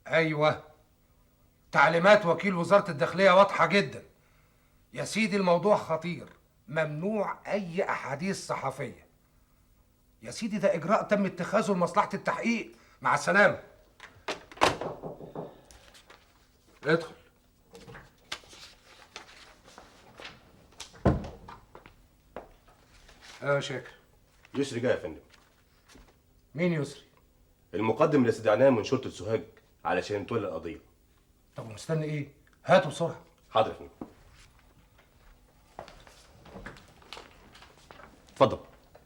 ايوه تعليمات وكيل وزاره الداخليه واضحه جدا يا سيدي الموضوع خطير ممنوع اي احاديث صحفيه يا سيدي ده اجراء تم اتخاذه لمصلحه التحقيق مع السلامه ادخل اه شاكر يسري جاي يا فندم مين يسري المقدم اللي استدعناه من شرطه سوهاج علشان نتولى القضيه طب مستني ايه هاته بسرعه حاضر يا فندم اتفضل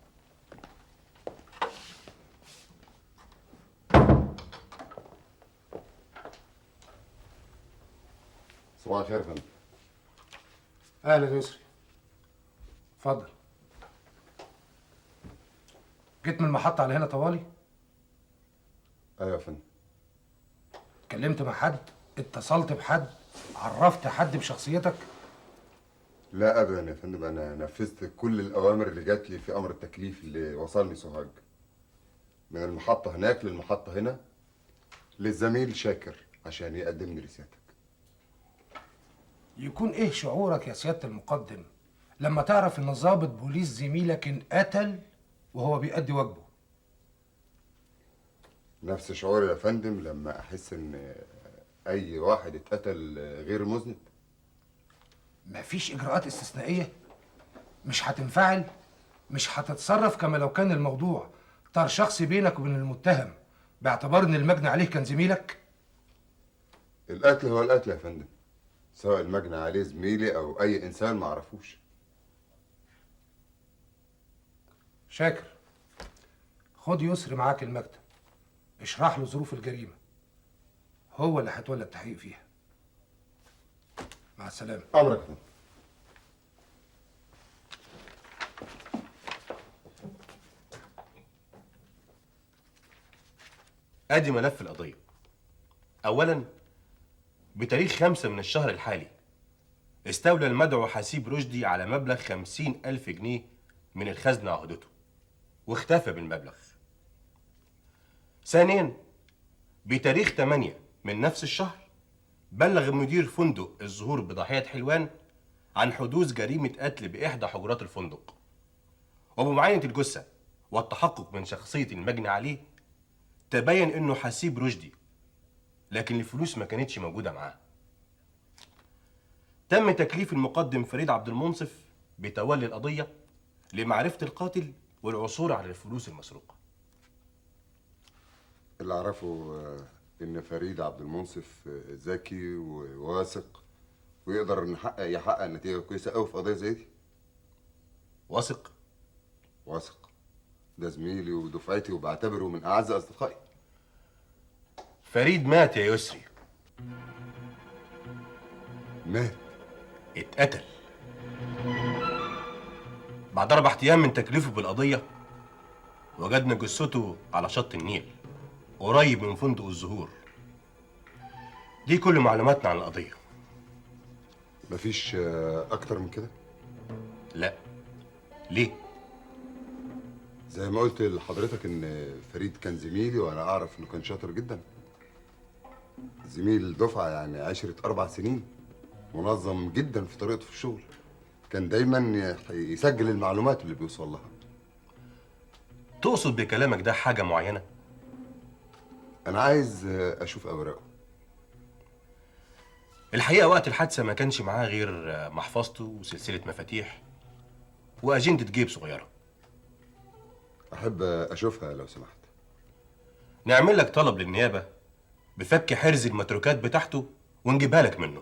صباح الخير يا فندم اهلا يسري اتفضل جيت من المحطة على هنا طوالي ايوه يا فندم اتكلمت مع حد اتصلت بحد عرفت حد بشخصيتك لا ابدا يا فندم انا نفذت كل الاوامر اللي جات لي في امر التكليف اللي وصلني سوهاج من المحطه هناك للمحطه هنا للزميل شاكر عشان يقدمني لسيادتك يكون ايه شعورك يا سيادة المقدم لما تعرف ان ضابط بوليس زميلك انقتل وهو بيأدي واجبه نفس شعوري يا فندم لما احس ان اي واحد اتقتل غير مذنب مفيش اجراءات استثنائية مش هتنفعل مش هتتصرف كما لو كان الموضوع طار شخصي بينك وبين المتهم باعتبار ان المجني عليه كان زميلك القتل هو القتل يا فندم سواء المجني عليه زميلي او اي انسان ما اعرفوش شاكر خد يسري معاك المكتب اشرح له ظروف الجريمة هو اللي هيتولى التحقيق فيها مع السلامة امرك يا فندم ادي ملف القضيه اولا بتاريخ خمسة من الشهر الحالي استولى المدعو حسيب رشدي على مبلغ خمسين ألف جنيه من الخزنة عهدته واختفى بالمبلغ ثانيا بتاريخ 8 من نفس الشهر بلغ مدير فندق الزهور بضاحية حلوان عن حدوث جريمة قتل بإحدى حجرات الفندق وبمعاينة الجثة والتحقق من شخصية المجني عليه تبين إنه حسيب رشدي لكن الفلوس ما كانتش موجودة معاه تم تكليف المقدم فريد عبد المنصف بتولي القضية لمعرفة القاتل والعثور على الفلوس المسروقة اللي اعرفه آه، ان فريد عبد المنصف آه، ذكي وواثق ويقدر نحقق يحقق نتيجه كويسه قوي في قضيه زي دي واثق واثق ده زميلي ودفعتي وبعتبره من اعز اصدقائي فريد مات يا يسري مات اتقتل بعد أربع أيام من تكليفه بالقضية وجدنا جثته على شط النيل قريب من فندق الزهور دي كل معلوماتنا عن القضية مفيش آه، اكتر من كده لا ليه؟ زي ما قلت لحضرتك ان فريد كان زميلي وانا اعرف انه كان شاطر جدا زميل دفعه يعني عشرة اربع سنين منظم جدا في طريقته في الشغل كان دايما يح- يسجل المعلومات اللي بيوصل لها تقصد بكلامك ده حاجة معينة؟ انا عايز آه، اشوف اوراقه الحقيقة وقت الحادثة ما كانش معاه غير محفظته وسلسلة مفاتيح وأجندة جيب صغيرة احب آه، اشوفها لو سمحت نعمل لك طلب للنيابة بفك حرز المتروكات بتاعته ونجيبها لك منه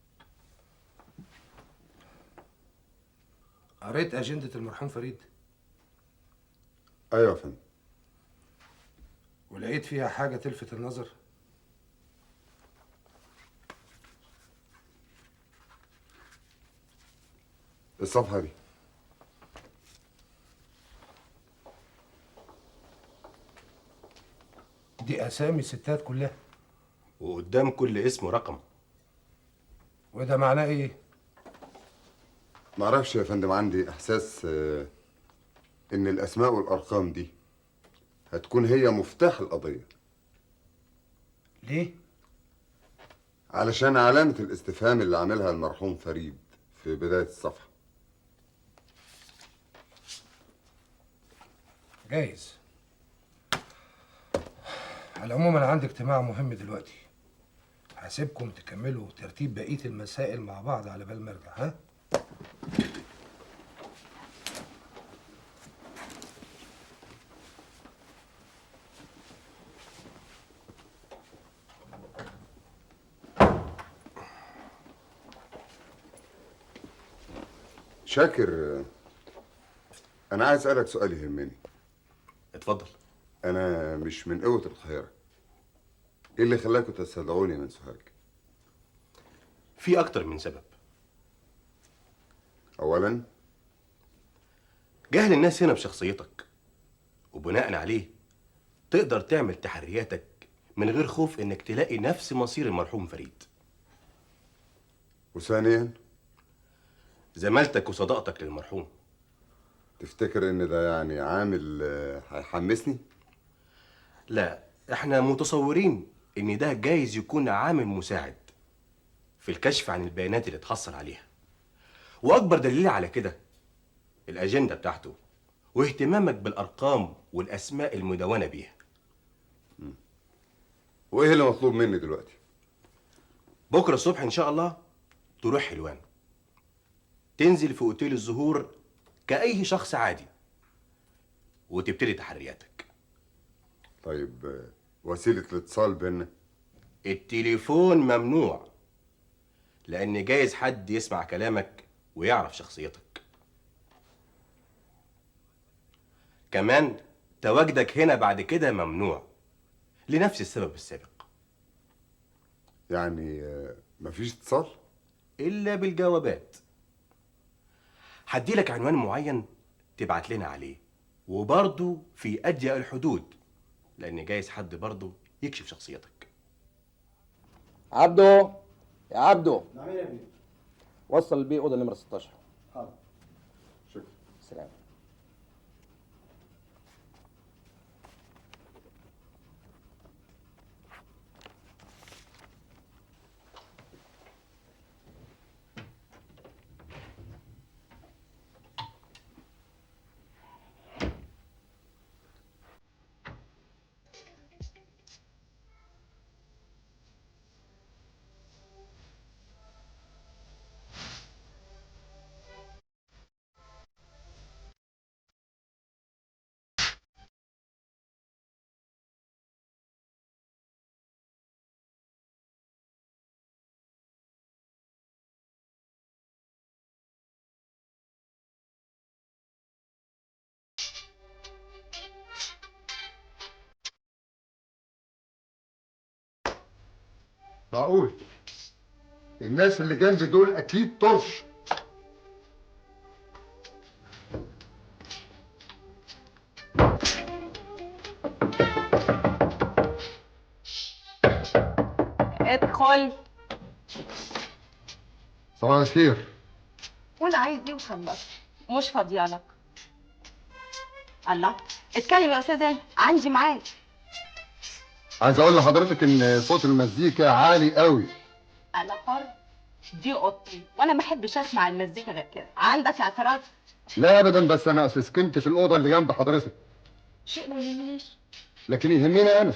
قريت أجندة المرحوم فريد ايوه يا فندم ولقيت فيها حاجة تلفت النظر الصفحه دي دي أسامي ستات كلها وقدام كل اسم رقم وده معناه إيه؟ معرفش يا فندم عندي احساس آه، ان الاسماء والارقام دي هتكون هي مفتاح القضيه ليه؟ علشان علامة الاستفهام اللي عاملها المرحوم فريد في بداية الصفحة جايز على العموم انا عندي اجتماع مهم دلوقتي هسيبكم تكملوا ترتيب بقيه المسائل مع بعض على بال ما ارجع ها شاكر أنا عايز أسألك سؤال يهمني اتفضل أنا مش من قوة القاهرة إيه اللي خلاكوا تستدعوني من سوهاج؟ في اكتر من سبب أولا جهل الناس هنا بشخصيتك وبناء عليه تقدر تعمل تحرياتك من غير خوف انك تلاقي نفس مصير المرحوم فريد وثانيا زمالتك وصداقتك للمرحوم تفتكر إن ده يعني عامل آه، هيحمسني؟ لا احنا متصورين ان ده جايز يكون عامل مساعد في الكشف عن البيانات اللي اتحصل عليها واكبر دليل على كده الاجنده بتاعته واهتمامك بالارقام والاسماء المدونه بيها وإيه اللي مطلوب مني دلوقتي؟ بكره الصبح ان شاء الله تروح حلوان تنزل في اوتيل الزهور كاي شخص عادي وتبتدي تحرياتك طيب آه، وسيلة الاتصال بينا التليفون ممنوع لان جايز حد يسمع كلامك ويعرف شخصيتك كمان تواجدك هنا بعد كده ممنوع لنفس السبب السابق يعني آه، مفيش اتصال؟ الا بالجوابات هديلك عنوان معين تبعت لنا عليه وبرضه في اضيق الحدود لان جايز حد برضه يكشف شخصيتك عبدو يا عبدو نعم يا ابني وصل البي اوضه نمره 16 حاضر شكرا سلام معقول الناس اللي جنبي دول اكيد طرش ادخل صباح الخير قول عايز ايه وخلص مش فاضيالك الله اتكلم يا استاذ هاني. عندي معاك عايز اقول لحضرتك ان صوت المزيكا عالي قوي انا حر دي اوضتي وانا ما احبش اسمع المزيكا غير كده عندك اعتراض لا ابدا بس انا اصل سكنت في الاوضه اللي جنب حضرتك شيء ما يهمنيش لكن يهمني انا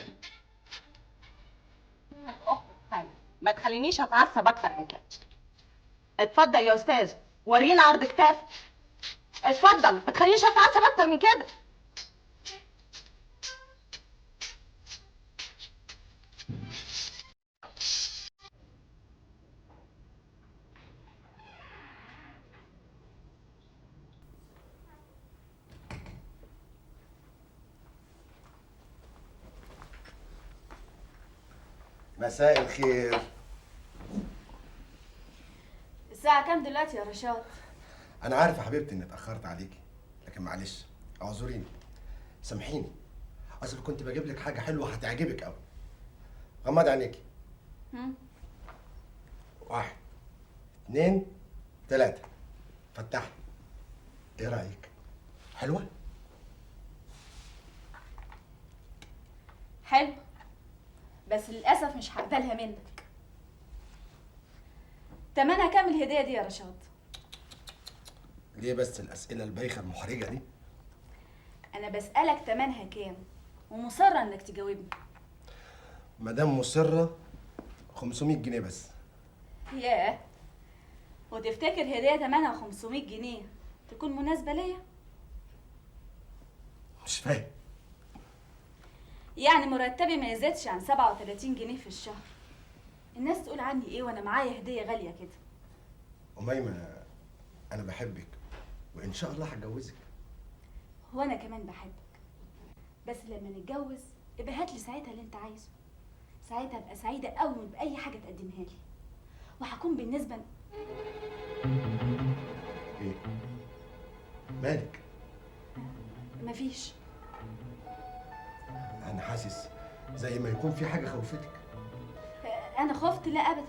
أخرج حالا. ما تخلينيش اتعصب اكتر من كده اتفضل يا استاذ ورينا عرض كتاب اتفضل ما تخلينيش اتعصب اكتر من كده مساء الخير الساعة كام دلوقتي يا رشاد؟ انا عارف يا حبيبتي اني اتاخرت عليكي لكن معلش اعذريني سامحيني اصل كنت بجيب لك حاجه حلوه هتعجبك قوي غمضي عينيكي واحد اتنين تلاته فتحي ايه رايك حلوه حلو بس للأسف مش هقبلها منك تمنها كام الهديه دي يا رشاد ليه بس الاسئله البايخه المحرجه دي انا بسالك تمنها كام ومصره انك تجاوبني مدام مصره 500 جنيه بس ياه وتفتكر هديه تمنها 500 جنيه تكون مناسبه ليا مش فاهم يعني مرتبي ما يزيدش عن 37 جنيه في الشهر الناس تقول عني ايه وانا معايا هديه غاليه كده أميمة أنا بحبك وإن شاء الله هتجوزك وانا كمان بحبك بس لما نتجوز ابقى هات لي ساعتها اللي انت عايزه ساعتها ابقى سعيده قوي باي حاجه تقدمها لي وهكون بالنسبه إيه؟ مالك؟ مفيش أنا حاسس زي ما يكون في حاجة خوفتك انا خفت لا ابدا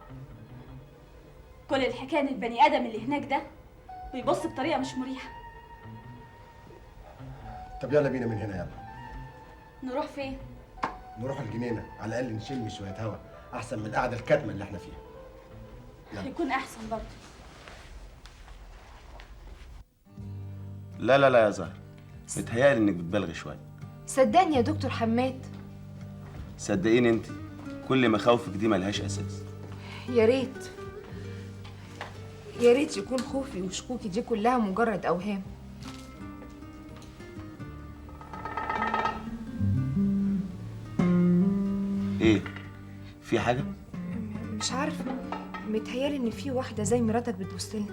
كل الحكايه ان البني ادم اللي هناك ده بيبص بطريقه مش مريحه طب يلا بينا من هنا يلا نروح فين نروح الجنينة على الأقل نشم شوية هوا أحسن من القعدة الكاتمة اللي إحنا فيها يلا هيكون احسن برضه لا لا لا يا زهر متهيألي انك بتبالغي شويه صدقني يا دكتور حماد صدقيني انت كل مخاوفك دي ملهاش اساس يا ريت يا ريت يكون خوفي وشكوكي دي كلها مجرد اوهام ايه في حاجه مش عارفه متهيالي ان في واحده زي مراتك بتبص لنا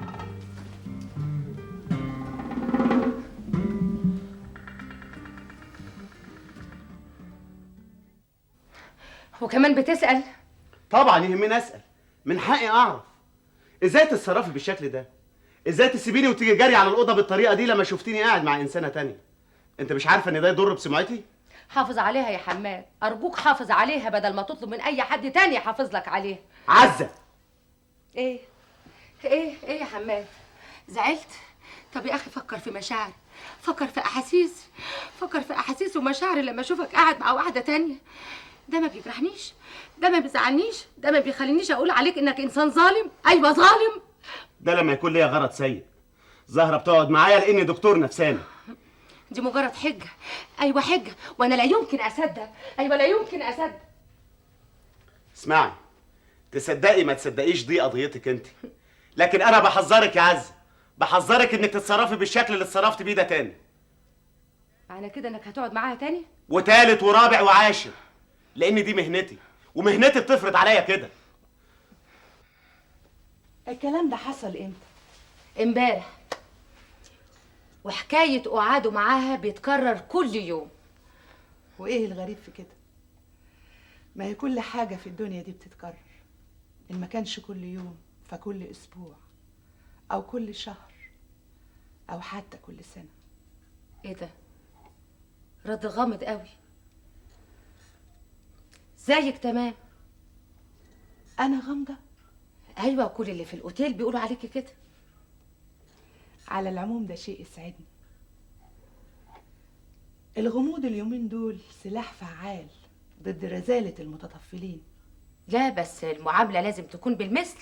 وكمان بتسأل طبعا يهمني اسال من حقي اعرف ازاي تتصرفي بالشكل ده ازاي تسيبيني وتيجي جري على الاوضه بالطريقه دي لما شفتيني قاعد مع انسانه تانية انت مش عارفه ان ده يضر بسمعتي حافظ عليها يا حماد أرجوك حافظ عليها بدل ما تطلب من أي حد تاني يحافظ لك عليها عزه إيه إيه إيه يا حماد زعلت طب يا أخي فكر في مشاعري فكر في أحاسيس فكر في أحاسيس ومشاعري لما أشوفك قاعد مع واحدة تانية ده ما بيجرحنيش ده ما بيزعلنيش ده ما بيخلينيش أقول عليك إنك إنسان ظالم أيوة ظالم ده لما يكون ليا غرض سيء زهره بتقعد معايا لاني دكتور نفساني دي مجرد حجة أيوة حجة وأنا لا يمكن أصدق أيوة لا يمكن أصدق اسمعي تصدقي ما تصدقيش دي قضيتك انت لكن انا بحذرك يا عزه بحذرك انك تتصرفي بالشكل اللي اتصرفت بيه ده تاني معنى كده إنك هتقعد معاها تاني وتالت ورابع وعاشر لان دي مهنتي ومهنتي بتفرض عليا كده الكلام ده حصل امتى؟ امبارح وحكاية قعاده معاها بيتكرر كل يوم وايه الغريب في كده ما هي كل حاجة في الدنيا دي بتتكرر إن ما كانش كل يوم فكل أسبوع أو كل شهر أو حتى كل سنة ايه ده؟ رد غامض قوي زيك تمام أنا غامضة ايوه كل اللي في الاوتيل بيقولوا عليكي كده على العموم ده شيء يسعدني الغموض اليومين دول سلاح فعال ضد رذالة المتطفلين لا بس المعاملة لازم تكون بالمثل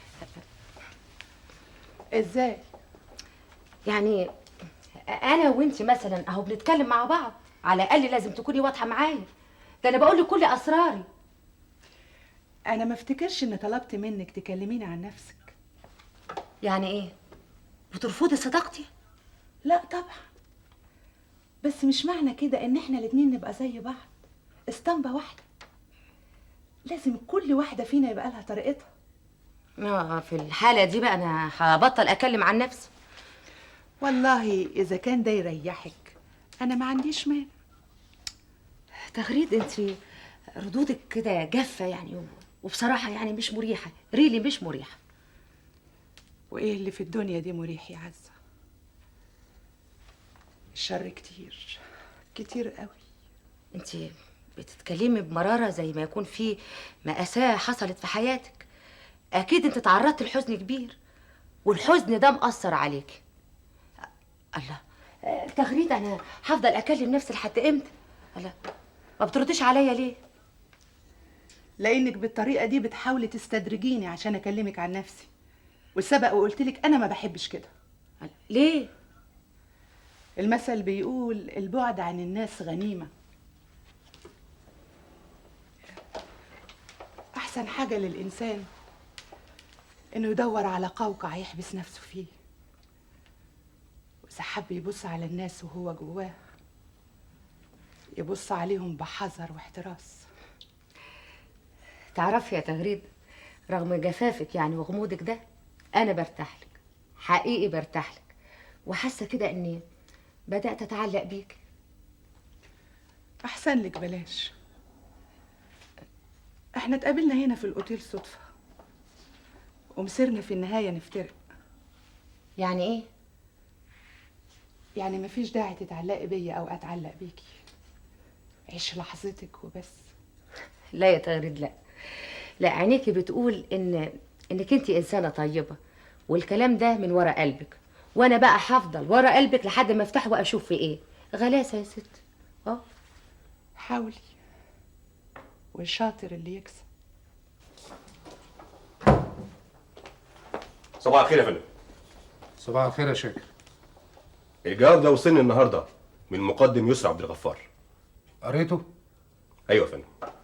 ازاي؟ يعني انا وانت مثلا اهو بنتكلم مع بعض على الاقل لازم تكوني واضحة معايا ده انا بقول لك كل اسراري أنا ما افتكرش إن طلبت منك تكلميني عن نفسك يعني ايه؟ بترفضي صداقتي؟ لا طبعا بس مش معنى كده إن إحنا الاتنين نبقى زي بعض اسطمبة واحدة لازم كل واحدة فينا يبقى لها طريقتها اه في الحالة دي بقى انا هبطل اتكلم عن نفسي والله إذا كان ده يريحك أنا ما عنديش مانع تغريد انت ردودك كده جافة يعني و- وبصراحة يعني مش مريحة ريلي مش مريحة وإيه اللي في الدنيا دي مريح يا عزة الشر كتير كتير قوي انت بتتكلمي بمرارة زي ما يكون في مأساة حصلت في حياتك أكيد انت تعرضت لحزن كبير والحزن ده مأثر عليك الله آه، تغريد أنا هفضل أكلم نفسي لحد إمتى؟ الله ما بترديش عليا ليه؟ لانك بالطريقه دي بتحاولي تستدرجيني عشان اكلمك عن نفسي والسبق وقلت لك انا ما بحبش كده ليه المثل بيقول البعد عن الناس غنيمه احسن حاجه للانسان انه يدور على قوقع يحبس نفسه فيه واذا حب يبص على الناس وهو جواه يبص عليهم بحذر واحتراس تعرفي يا تغريد رغم جفافك يعني وغموضك ده انا برتاح لك حقيقي برتاح لك وحاسه كده اني بدات اتعلق بيك احسن لك بلاش احنا اتقابلنا هنا في الاوتيل صدفه ومصيرنا في النهايه نفترق يعني ايه يعني مفيش داعي تتعلقي بيا او اتعلق بيكي عيش لحظتك وبس لا يا تغريد لا لا عينيكي بتقول ان انك انت انسانه طيبه والكلام ده من ورا قلبك وانا بقى هفضل ورا قلبك لحد ما افتحه واشوف في ايه غلاسه يا ست اه حاولي والشاطر اللي يكسب صباح الخير يا فندم صباح الخير يا شاكر الجواب ده وصلني النهارده من المقدم يسرى عبد الغفار قريته ايوه يا فندم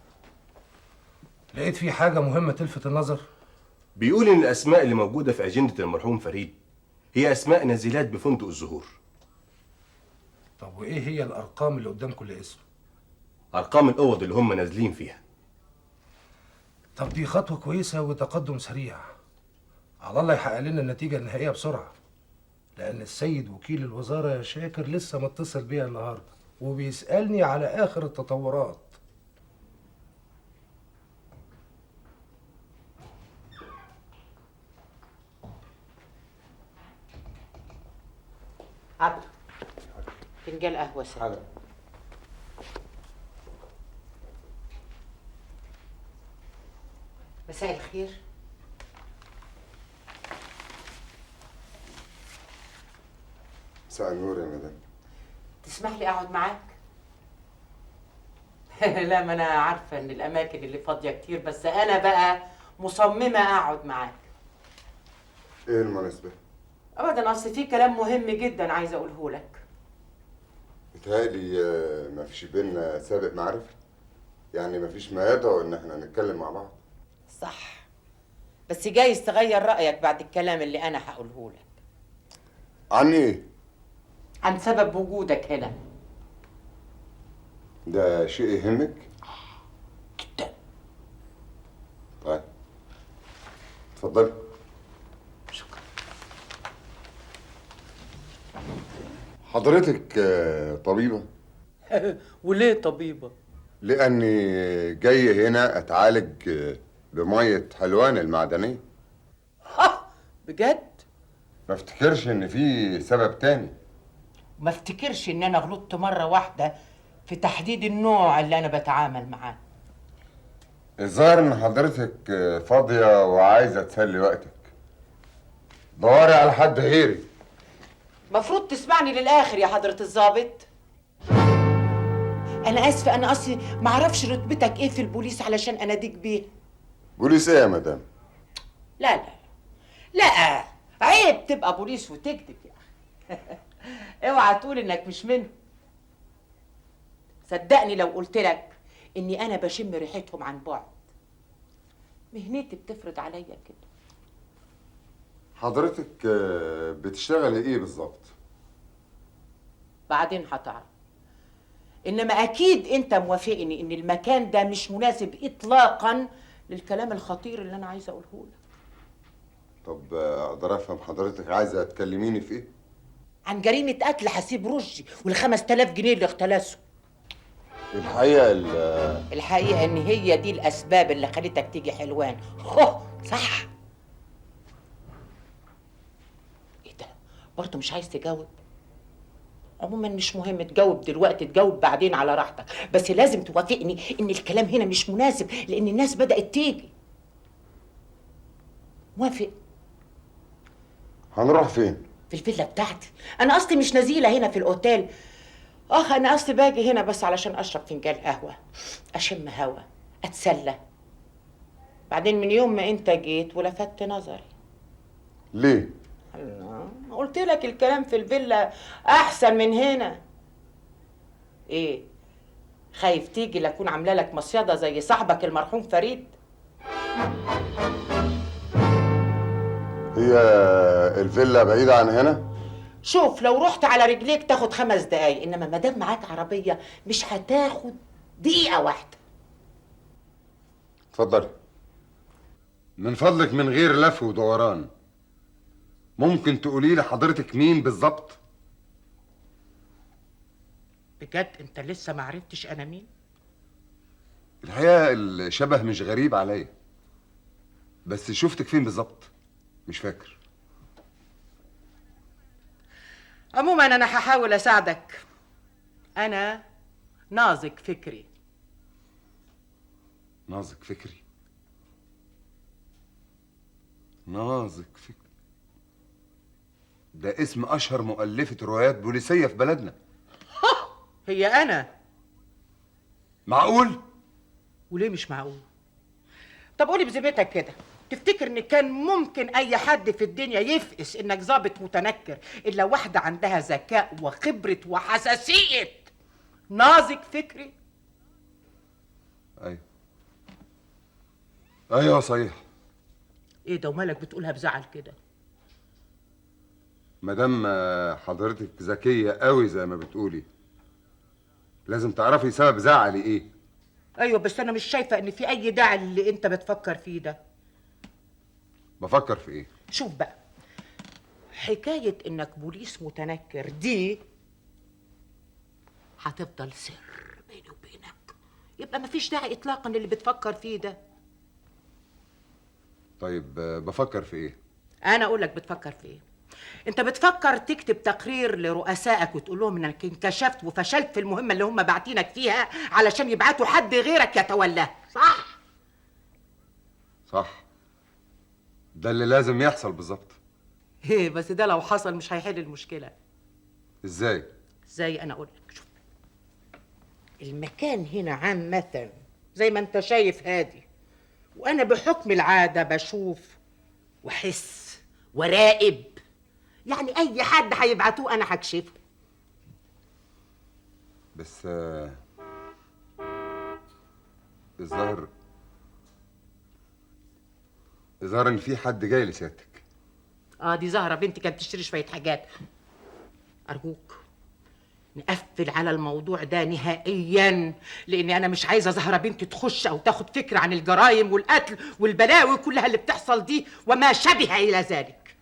لقيت فيه حاجه مهمه تلفت النظر بيقول ان الاسماء اللي موجوده في اجنده المرحوم فريد هي اسماء نازلات بفندق الزهور طب وايه هي الارقام اللي قدام كل اسم ارقام الاوض اللي هم نازلين فيها طب دي خطوه كويسه وتقدم سريع على الله يحقق لنا النتيجه النهائيه بسرعه لان السيد وكيل الوزاره يا شاكر لسه متصل بيا النهارده وبيسالني على اخر التطورات عبد فنجان قهوة سادة مساء الخير مساء النور يا مدام تسمح لي اقعد معاك لا ما انا عارفة ان الاماكن اللي فاضية كتير بس انا بقى مصممة اقعد معاك ايه المناسبة؟ ابدا اصل في كلام مهم جدا عايزة اقوله لك متهيألي آه، ما فيش بينا سابق معرفة يعني ما فيش ما يدعو ان احنا نتكلم مع بعض صح بس جايز تغير رأيك بعد الكلام اللي انا هقوله لك عن ايه؟ عن سبب وجودك هنا ده شيء يهمك؟ جدا طيب اتفضلي حضرتك آه، طبيبة وليه طبيبة لأني جاي هنا أتعالج آه، بمية حلوان المعدنية بجد ما افتكرش إن في سبب تاني ما افتكرش ان انا غلطت مرة واحدة في تحديد النوع اللي انا بتعامل معاه الظاهر إن حضرتك آه، فاضية وعايزة تسلي وقتك دوري على حد غيري مفروض تسمعني للاخر يا حضرة الضابط انا اسفة انا اصلي معرفش رتبتك ايه في البوليس علشان اناديك بيه بوليس إيه يا مدام؟ لا لا لا عيب تبقى بوليس وتكذب يا اخي اوعى تقول انك مش منه صدقني لو قلت لك اني انا بشم ريحتهم عن بعد مهنتي بتفرض عليا كده حضرتك آه، بتشتغلي إيه بالظبط؟ بعدين هتعرف انما اكيد انت موافقني ان المكان ده مش مناسب اطلاقا للكلام الخطير اللي انا عايزه اقوله لك طب آه، أقدر أفهم حضرتك عايزة تكلميني في إيه؟ عن جريمه قتل حسيب رشدي وال 5000 جنيه اللي اختلسوا الحقيقة ال- الحقيقه ان هي دي الاسباب اللي خلتك تيجي حلوان هو صح ايه ده برضه مش عايز تجاوب عموما مش مهم تجاوب دلوقتي تجاوب بعدين على راحتك بس لازم توافقني ان الكلام هنا مش مناسب لان الناس بدات تيجي موافق هنروح فين؟ في الفيلا بتاعتي انا اصلي مش نزيله هنا في الاوتيل اخ انا اصلي باجي هنا بس علشان اشرب فنجان قهوه اشم هوا اتسلى بعدين من يوم ما انت جيت ولفت نظري ليه الله قلت لك الكلام في الفيلا احسن من هنا ايه خايف تيجي لاكون عامله لك مصيده زي صاحبك المرحوم فريد هي الفيلا بعيدة عن هنا شوف لو رحت على رجليك تاخد خمس دقايق انما ما دام معاك عربيه مش هتاخد دقيقه واحده اتفضلي من فضلك من غير لف ودوران ممكن تقولي لي حضرتك مين بالظبط بجد انت لسه ما عرفتش انا مين الحقيقة الشبه مش غريب عليا بس شفتك فين بالظبط مش فاكر عموما انا هحاول اساعدك انا نازك فكري نازك فكري نازك فكري ده اسم اشهر مؤلفة روايات بوليسية في بلدنا هي انا معقول وليه مش معقول طب قولي بذمتك كده تفتكر ان كان ممكن اي حد في الدنيا يفقس انك ظابط متنكر الا واحده عندها ذكاء وخبره وحساسيه نازك فكري ايوه ايوه صحيح ايه ده ومالك بتقولها بزعل كده مادام آه، حضرتك ذكية قوي زي ما بتقولي لازم تعرفي سبب زعلي ايه ايوه بس انا مش شايفه ان في اي داعي اللي انت بتفكر فيه ده بفكر في ايه شوف بقى حكايه انك بوليس متنكر دي هتفضل سر بيني وبينك يبقى مفيش داعي اطلاقا اللي بتفكر فيه ده طيب آه، بفكر في ايه انا اقول لك بتفكر في ايه انت بتفكر تكتب تقرير لرؤسائك وتقول لهم انك انكشفت وفشلت في المهمه اللي هم باعتينك فيها علشان يبعتوا حد غيرك يتولاها صح صح ده اللي لازم يحصل بالظبط ايه بس ده لو حصل مش هيحل المشكله ازاي زي انا اقول لك شوف المكان هنا عامه زي ما انت شايف هادي وانا بحكم العاده بشوف واحس وراقب يعني اي حد هيبعتوه انا هكشفه بس آه، الظاهر الظاهر ان في حد جاي لسيادتك اه دي زهره بنتي كانت تشتري شويه حاجات ارجوك نقفل على الموضوع ده نهائيا لاني انا مش عايزه زهره بنتي تخش او تاخد فكره عن الجرائم والقتل والبلاوي كلها اللي بتحصل دي وما شبه الى ذلك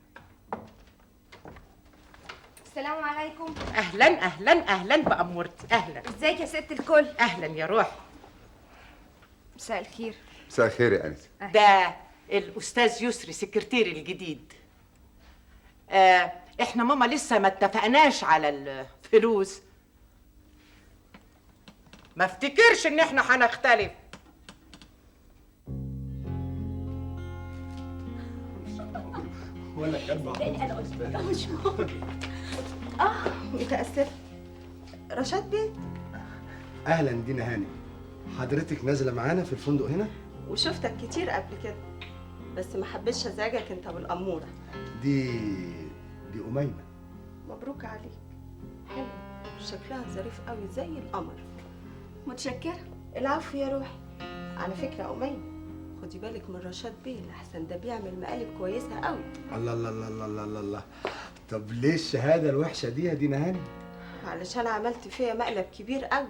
السلام عليكم اهلا اهلا اهلا بامورتي اهلا ازيك يا ست الكل اهلا يا روح مساء الخير مساء الخير يا انسه ده الاستاذ يسري سكرتيري الجديد آه احنا ماما لسه ما اتفقناش على الفلوس ما افتكرش ان احنا هنختلف ولا كلمة انا قلت لك مش ممكن اه متاسفه رشاد بيه اهلا دينا هاني حضرتك نازله معانا في الفندق هنا وشفتك كتير قبل كده بس ما حبيتش ازعجك انت والاموره دي دي اميمه مبروك عليك حلو شكلها ظريف قوي زي القمر متشكره العفو يا روحي على فكره اميمه خدي بالك من رشاد بيه لحسن ده بيعمل مقالب كويسه قوي الله الله الله الله الله الله, الله. طب ليه الشهاده الوحشه دي يا دينا هاني علشان عملت فيها مقلب كبير قوي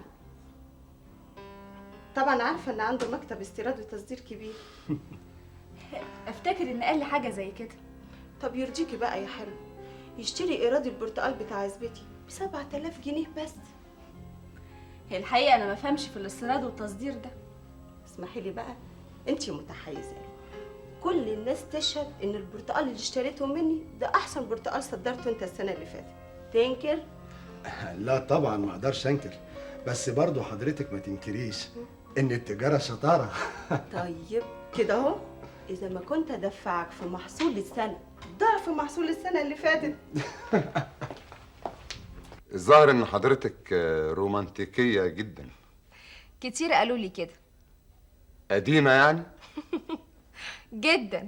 طبعا عارفه ان عنده مكتب استيراد وتصدير كبير افتكر ان قال لي حاجه زي كده طب يرضيكي بقى يا حلو يشتري ايراد البرتقال بتاع عزبتي ب 7000 جنيه بس هي الحقيقه انا ما فهمش في الاستيراد والتصدير ده اسمحي لي بقى انتي متحيزه كل الناس تشهد ان البرتقال اللي اشتريته مني ده احسن برتقال صدرته انت السنه اللي فاتت تنكر لا طبعا ما اقدرش انكر بس برضو حضرتك ما تنكريش ان التجاره شطاره طيب كده اهو اذا ما كنت ادفعك في محصول السنه ضعف محصول السنه اللي فاتت الظاهر ان حضرتك آه، رومانتيكية جدا كتير قالوا لي كده قديمة يعني جدا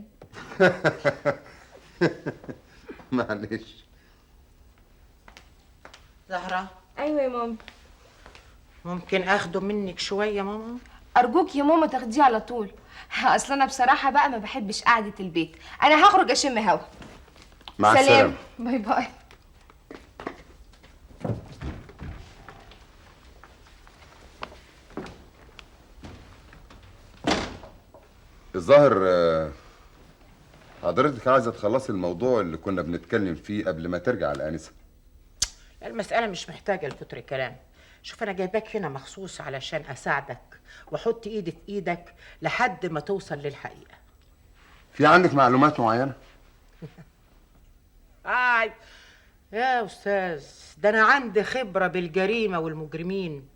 معلش زهرة ايوه يا ماما ممكن اخده منك شوية ماما ارجوك يا ماما تاخديه على طول اصل انا بصراحه بقى ما بحبش قعده البيت انا هخرج اشم هوا مع سلام السلامة. باي باي الظاهر آه، حضرتك عايزه تخلصي الموضوع اللي كنا بنتكلم فيه قبل ما ترجع الانسه المسألة مش محتاجة لكتر كلام شوف أنا جايباك هنا مخصوص علشان أساعدك وأحط إيدي في إيدك لحد ما توصل للحقيقة في عندك معلومات معينه آي يا أستاذ ده أنا عندي خبرة بالجريمة والمجرمين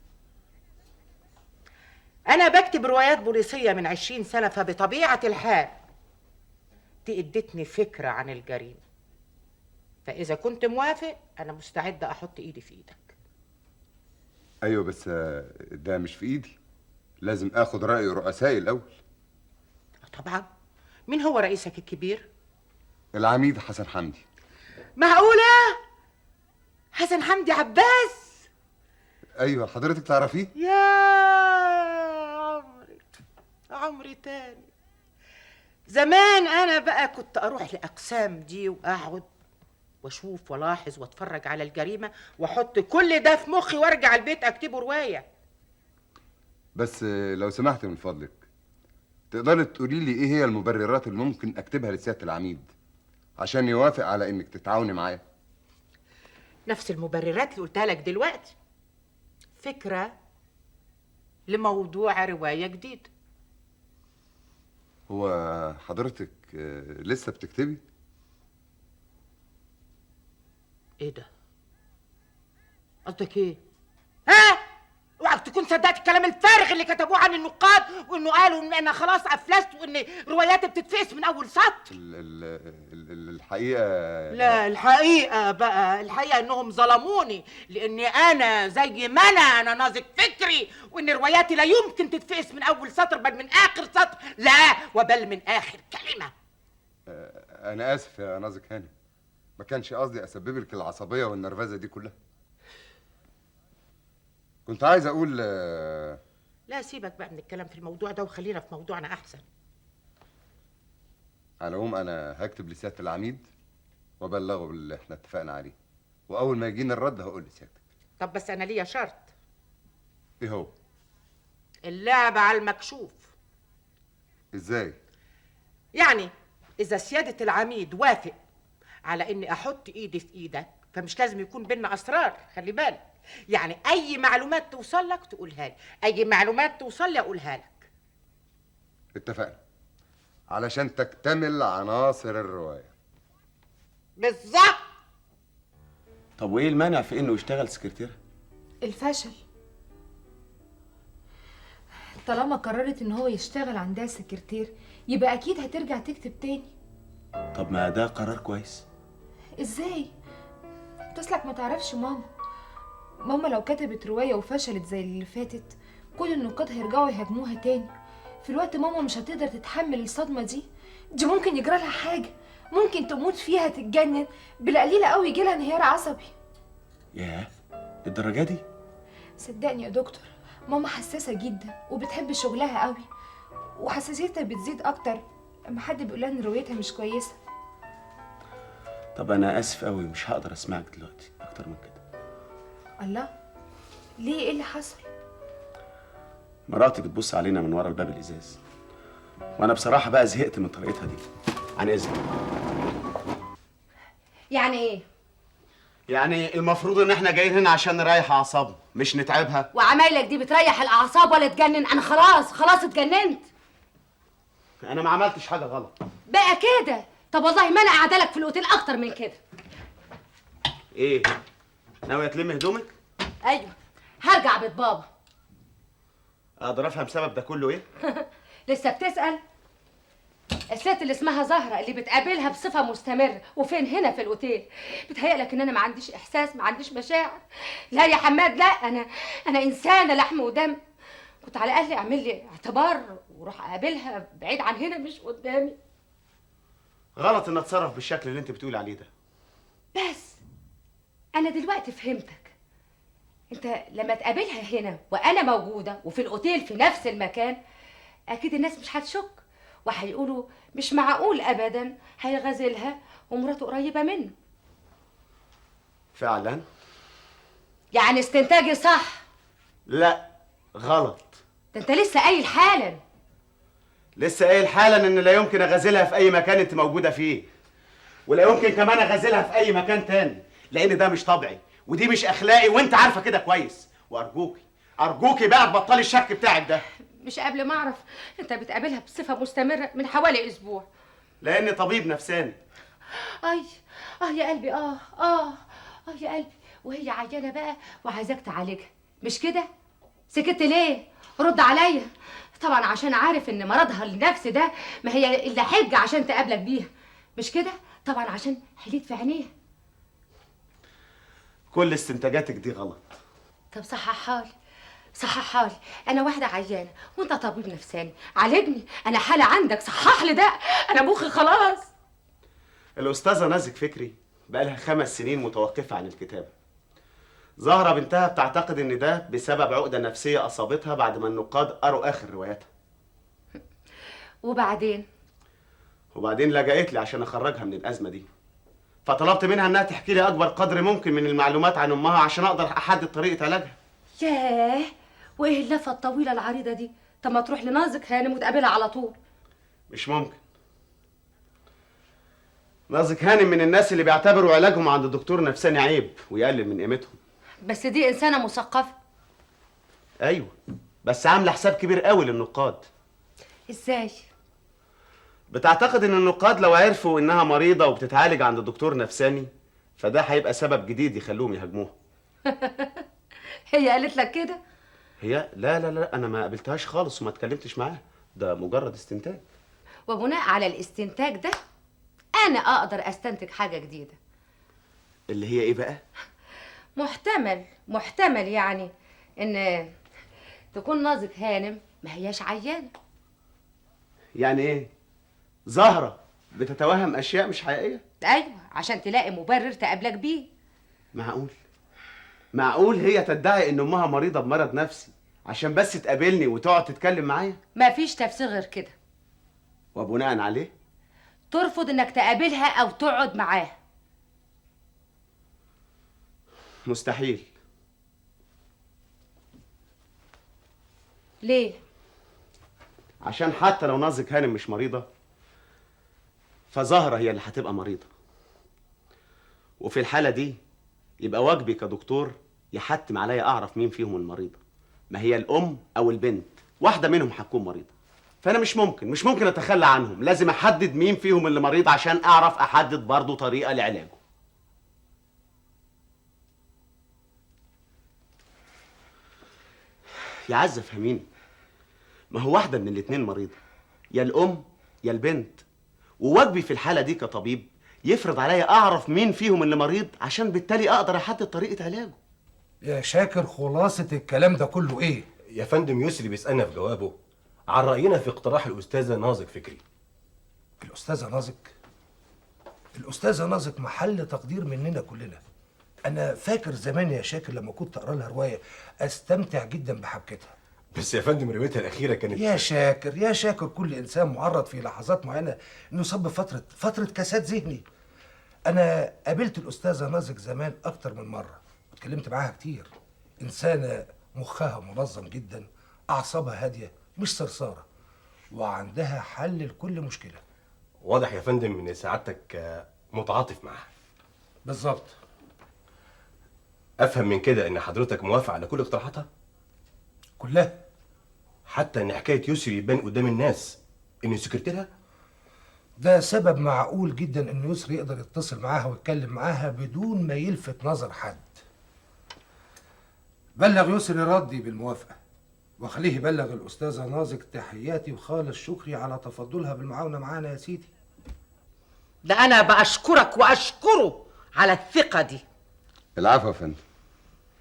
أنا بكتب روايات بوليسية من عشرين سنة فبطبيعة الحال دي ادتني فكرة عن الجريمة فإذا كنت موافق أنا مستعدة أحط إيدي في إيدك ايوه بس آه، ده مش في ايدي لازم اخد راي رؤسائي الاول طبعا مين هو رئيسك الكبير؟ العميد حسن حمدي معقولة؟ حسن حمدي عباس ايوه حضرتك تعرفيه يا عمري عمري تاني زمان انا بقى كنت اروح لاقسام دي واقعد واشوف والاحظ واتفرج على الجريمه واحط كل ده في مخي وارجع البيت اكتبه روايه بس آه، لو سمحت من فضلك تقدري تقولي لي ايه هي المبررات اللي ممكن اكتبها لسياده العميد عشان يوافق على انك تتعاوني معاه نفس المبررات اللي قلتها لك دلوقتي فكره لموضوع روايه جديده هو حضرتك آه، لسه بتكتبي ايه ده قصدك ايه ها اوعك تكون صدقت الكلام الفارغ اللي كتبوه عن النقاد وانه قالوا ان انا خلاص افلست وان رواياتي بتتفقس من اول سطر ال- ال- ال- ال- الحقيقه لا الحقيقة بقى الحقيقة انهم ظلموني لاني انا زي ما انا انا ناضج فكري وان رواياتي لا يمكن تتفقس من اول سطر بل من اخر سطر لا وبل من اخر كلمة آه، انا اسف يا نازك هاني ما كانش قصدي اسبب لك العصبيه والنرفزه دي كلها كنت عايز اقول آه، لا سيبك بقى من الكلام في الموضوع ده وخلينا في موضوعنا احسن على العموم انا هكتب لسياده العميد وابلغه باللي احنا اتفقنا عليه واول ما يجينا الرد هقول لسيادتك طب بس انا ليا شرط ايه هو اللعب على المكشوف ازاي يعني اذا سيادة العميد وافق على اني احط ايدي في ايدك فمش لازم يكون بينا اسرار خلي بالك يعني اي معلومات توصل لك تقولها لي اي معلومات توصل لي اقولها لك اتفقنا علشان تكتمل عناصر الروايه بالظبط طب وايه المانع في انه يشتغل سكرتير الفشل طالما قررت ان هو يشتغل عندها سكرتير يبقى اكيد هترجع تكتب تاني طب ما ده قرار كويس ازاي تسلك ما تعرفش ماما ماما لو كتبت رواية وفشلت زي اللي فاتت كل النقاد هيرجعوا يهاجموها تاني في الوقت ماما مش هتقدر تتحمل الصدمة دي دي ممكن يجرى لها حاجة ممكن تموت فيها تتجنن بالقليلة قوي يجيلها انهيار عصبي ياه الدرجه دي صدقني يا دكتور ماما حساسة جدا وبتحب شغلها قوي وحساسيتها بتزيد اكتر اما حد بيقول لها ان روايتها مش كويسة طب انا اسف قوي مش هقدر اسمعك دلوقتي اكتر من كده الله ليه ايه اللي حصل مراتي بتبص علينا من ورا الباب الازاز وانا بصراحه بقى زهقت من طريقتها دي عن اذنك يعني ايه يعني المفروض ان احنا جايين هنا عشان نريح اعصابنا مش نتعبها وعمايلك دي بتريح الاعصاب ولا تجنن انا خلاص خلاص اتجننت انا ما عملتش حاجه غلط بقى كده طب والله ما انا قاعده لك في الاوتيل اكتر من كده ايه ناويه تلم هدومك ايوه هرجع بيت بابا اقدر افهم سبب ده كله ايه لسه بتسال الست اللي اسمها زهرة اللي بتقابلها بصفة مستمرة وفين هنا في الأوتيل بتهيألك إن أنا ما عنديش إحساس ما عنديش مشاعر لا يا حماد لا أنا أنا إنسانة لحم ودم كنت على الأقل اعمل لي اعتبار واروح اقابلها بعيد عن هنا مش قدامي غلط ان اتصرف بالشكل اللي انت بتقولي عليه ده بس انا دلوقتي فهمتك انت لما تقابلها هنا وانا موجوده وفي الاوتيل في نفس المكان اكيد الناس مش هتشك وهيقولوا مش معقول ابدا هيغازلها ومراته قريبه منه فعلا يعني استنتاجي صح لا غلط ده انت لسه قايل حالا لسه قايل حالا ان لا يمكن اغازلها في اي مكان انت موجوده فيه ولا يمكن كمان اغازلها في اي مكان تاني لان ده مش طبيعي ودي مش اخلاقي وانت عارفه كده كويس وارجوكي ارجوكي بقى تبطلي الشك بتاعك ده مش قبل ما اعرف انت بتقابلها بصفه مستمره من حوالي اسبوع لاني طبيب نفساني اي اه يا قلبي اه اه اه يا قلبي وهي عيانه بقى وعايزاك تعالجها مش كده سكت ليه رد عليا طبعا عشان عارف ان مرضها النفسي ده ما هي الا حجه عشان تقابلك بيها مش كده طبعا عشان حليت في عينيها كل استنتاجاتك دي غلط طب صححها لي صححها لي انا واحده عيانه وانت طبيب نفساني عالجني انا حاله عندك صحح لي ده انا مخي خلاص الاستاذه نازك فكري بقالها خمس سنين متوقفه عن الكتابه زهرة بنتها بتعتقد ان ده بسبب عقدة نفسية اصابتها بعد ما النقاد قروا اخر رواياتها وبعدين وبعدين لجأت لي عشان اخرجها من الازمة دي فطلبت منها انها تحكي لي اكبر قدر ممكن من المعلومات عن امها عشان اقدر احدد طريقة علاجها ياه وايه اللفه الطويله العريضه دي طب ما تروح لنازك هانم وتقابلها على طول مش ممكن نازك هانم من الناس اللي بيعتبروا علاجهم عند دكتور نفساني عيب ويقلل من قيمتهم بس دي انسانه مثقفه ايوه بس عامله حساب كبير قوي للنقاد ازاي بتعتقد ان النقاد لو عرفوا انها مريضه وبتتعالج عند دكتور نفساني فده هيبقى سبب جديد يخلوهم يهاجموها هي قالت لك كده هي لا لا لا انا ما قابلتهاش خالص وما اتكلمتش معاها ده مجرد استنتاج وبناء على الاستنتاج ده انا اقدر استنتج حاجه جديده اللي هي ايه بقى محتمل محتمل يعني ان تكون نازك هانم ما هياش عيانه يعني ايه زهره بتتوهم اشياء مش حقيقيه ايوه عشان تلاقي مبرر تقابلك بيه معقول معقول هي تدعي ان امها مريضه بمرض نفسي عشان بس تقابلني وتقعد تتكلم معايا ما فيش تفسير غير كده وبناء عليه ترفض انك تقابلها او تقعد معاها مستحيل ليه عشان حتى لو نازك هانم مش مريضة فزهرة هي اللي هتبقى مريضة وفي الحالة دي يبقى واجبي كدكتور يحتم عليا أعرف مين فيهم المريضة ما هي الأم أو البنت واحدة منهم هتكون مريضة فأنا مش ممكن مش ممكن أتخلى عنهم لازم أحدد مين فيهم اللي مريض عشان أعرف أحدد برضه طريقة لعلاجه يا عزة فهميني ما هو واحدة من الاتنين مريضة يا الأم يا البنت وواجبي في الحالة دي كطبيب يفرض عليا أعرف مين فيهم اللي مريض عشان بالتالي أقدر أحدد طريقة علاجه يا شاكر خلاصة الكلام ده كله ايه؟ يا فندم يسري بيسألنا في جوابه عن رأينا في اقتراح الأستاذة نازك فكري الأستاذة نازك الأستاذة نازك محل تقدير مننا كلنا أنا فاكر زمان يا شاكر لما كنت أقرأ لها رواية أستمتع جدا بحبكتها بس يا فندم روايتها الأخيرة كانت يا شاكر يا شاكر كل إنسان معرض في لحظات معينة إنه يصاب بفترة فترة كساد ذهني أنا قابلت الأستاذة نازك زمان أكتر من مرة واتكلمت معاها كتير إنسانة مخها منظم جدا أعصابها هادية مش صرصارة وعندها حل لكل مشكلة واضح يا فندم إن سعادتك آه، متعاطف معاها بالظبط أفهم من كده إن حضرتك موافق على كل اقتراحاتها؟ كلها حتى إن حكاية يسري يبان قدام الناس إنه سكرتيرها؟ ده سبب معقول جدا ان يسري يقدر يتصل معاها ويتكلم معاها بدون ما يلفت نظر حد بلغ يسري ردي بالموافقة وخليه يبلغ الأستاذة نازك تحياتي وخالص شكري على تفضلها بالمعاونة معانا يا سيدي ده انا باشكرك واشكره على الثقه دي العفو يا فندم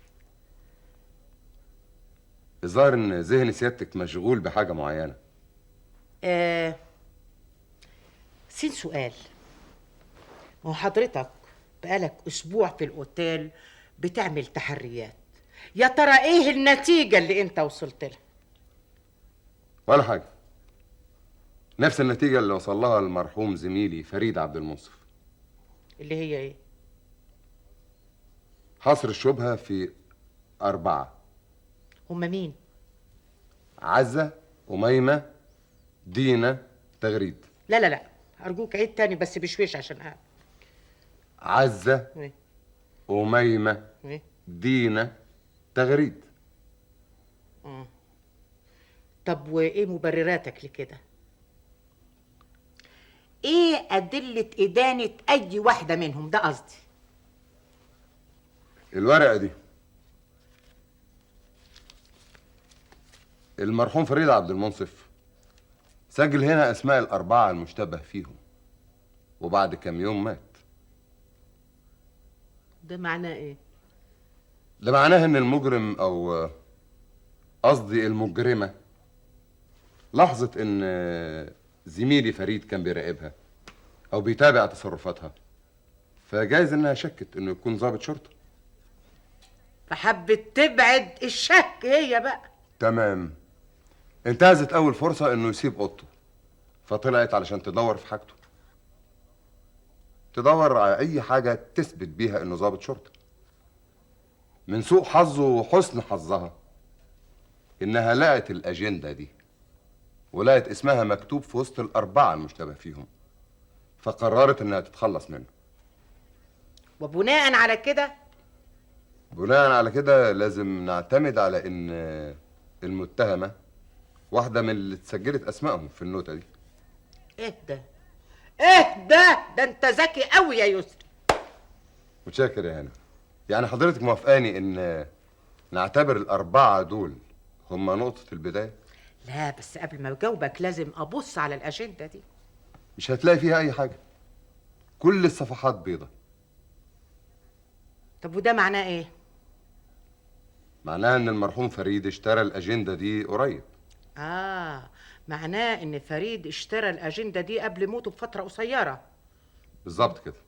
الظاهر ان ذهن سيادتك مشغول بحاجه معينه آه سين سؤال ما هو حضرتك بقالك اسبوع في الاوتيل بتعمل تحريات يا ترى ايه النتيجه اللي انت وصلت لها ولا حاجة نفس النتيجة اللي وصل لها المرحوم زميلي فريد عبد المنصف اللي هي ايه حصر الشبهة في أربعة هما مين عزة أميمة دينا تغريد لا لا لا ارجوك عيد تاني بس بشويش عشان قاعد عزة إيه؟ أميمة إيه؟ دينا تغريد آه. طب وايه مبرراتك لكده ايه ادله ادانه اي واحده منهم ده قصدي الورقة دي المرحوم فريد عبد المنصف سجل هنا أسماء الأربعة المشتبه فيهم وبعد كم يوم مات ده معناه ايه ده معناه إن المجرم أو آه، قصدي المجرمة لاحظت إن آه، زميلي فريد كان بيراقبها أو بيتابع تصرفاتها فجايز إنها شكت إنه يكون ضابط شرطة فحبت تبعد الشك هي بقى تمام انتهزت أول فرصة إنه يسيب أوضته فطلعت علشان تدور في حاجته تدور على أي حاجة تثبت بيها إنه ضابط شرطة من سوء حظه وحسن حظها إنها لقت الأجندة دي ولقت اسمها مكتوب في وسط الأربعة المشتبه فيهم فقررت إنها تتخلص منه وبناء على كده بناء على كده لازم نعتمد على ان المتهمه واحده من اللي اتسجلت اسمائهم في النوتة دي ايه ده ايه ده ده انت ذكي قوي يا يسري متشكر يا هنا يعني حضرتك موافقاني ان نعتبر الاربعه دول هم نقطه البدايه لا بس قبل ما اجاوبك لازم ابص على الاجنده دي مش هتلاقي فيها اي حاجه كل الصفحات بيضة طب وده معناه ايه معناها ان المرحوم فريد اشترى الاجنده دي قريب اه معناه ان فريد اشترى الاجنده دي قبل موته بفتره قصيره بالظبط كده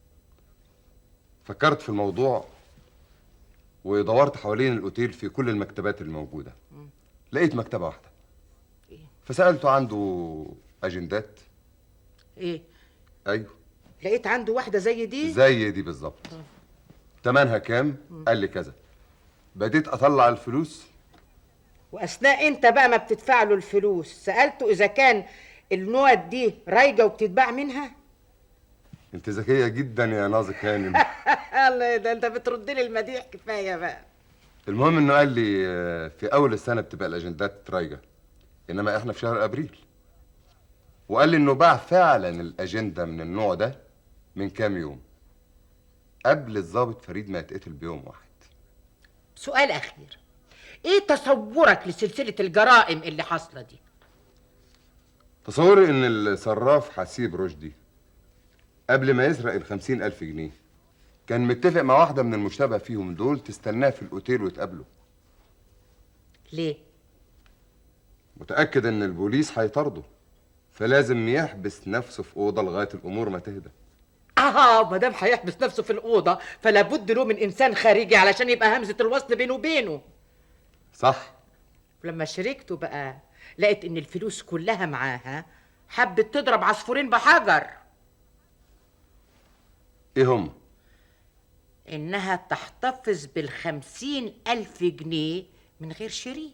فكرت في الموضوع ودورت حوالين الاوتيل في كل المكتبات الموجوده لقيت مكتبه واحده فسالته عنده اجندات ايه ايوه لقيت عنده واحده زي دي زي دي بالظبط تمنها كام قال لي كذا بديت اطلع الفلوس واثناء انت بقى ما بتدفع له الفلوس سالته اذا كان النوت دي رايجه وبتتباع منها انت ذكيه جدا يا نازك هانم الله ده انت بترد لي المديح كفايه بقى المهم انه قال لي آه، في اول السنه بتبقى الاجندات رايجه انما احنا في شهر ابريل وقال لي انه باع فعلا الاجنده من النوع ده من كام يوم قبل الضابط فريد ما يتقتل بيوم واحد سؤال اخير ايه تصورك لسلسله الجرائم اللي حاصله دي تصوري ان الصراف حسيب رشدي قبل ما يسرق الخمسين ألف جنيه كان متفق مع واحدة من المشتبه فيهم دول تستناه في الأوتيل ويتقابلوا ليه متأكد إن البوليس هيطارده فلازم يحبس نفسه في أوضة لغاية الأمور ما تهدى اه ما دام هيحبس نفسه في الاوضه فلا بد له من انسان خارجي علشان يبقى همزه الوصل بينه وبينه صح ولما شريكته بقى لقت ان الفلوس كلها معاها حبت تضرب عصفورين بحجر إيه هم؟ انها تحتفظ بالخمسين الف جنيه من غير شريك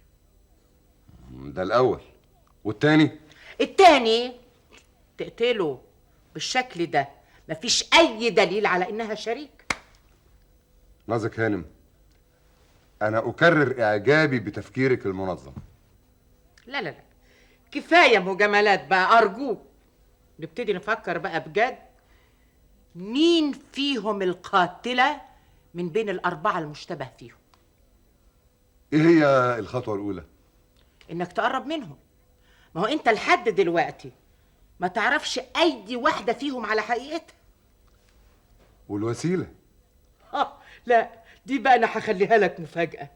ده الأول والتاني التاني تقتله بالشكل ده مفيش اي دليل على انها شريك نازك هانم أنا أكرر إعجابي بتفكيرك المنظم لا لا لا كفايه مجاملات بقى ارجوك نبتدي نفكر بقى بجد مين فيهم القاتله من بين الاربعه المشتبه فيهم إيه هي الخطوة الأولى؟ انك تقرب منهم ما هو انت لحد دلوقتي ما تعرفش اي واحده فيهم على حقيقتها والوسيلة اه لا دي بقى انا هخليها لك مفاجاه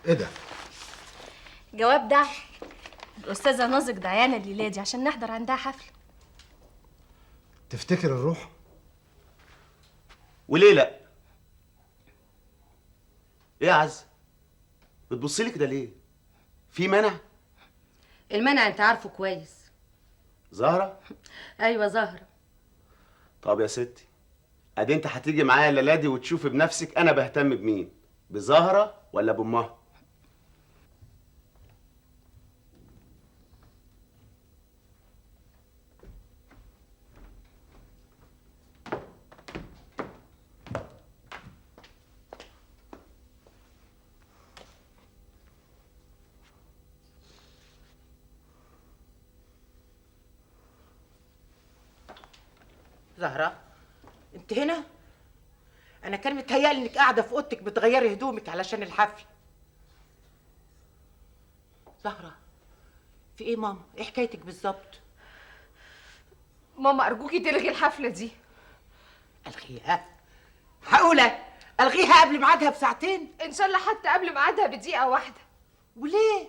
ايه ده جواب دعوة الأستاذة نازك دعيانة الليلة دي عشان نحضر عندها حفلة تفتكر الروح وليه لا ايه يا عز بتبصي لي كده ليه في منع المنع انت عارفه كويس زهره ايوه زهرة طب يا ستي ادي انت هتيجي معايا الليله دي وتشوفي بنفسك انا بهتم بمين بزهره ولا بامها زهرة انت هنا انا كان متهيألي انك قاعده في اوضتك بتغيري هدومك علشان الحفل زهرة في ايه ماما ايه حكايتك بالظبط ماما ارجوكي تلغي الحفله دي الغيها هقولة الغيها قبل ميعادها بساعتين ان شاء الله حتى قبل ميعادها بدقيقه واحده وليه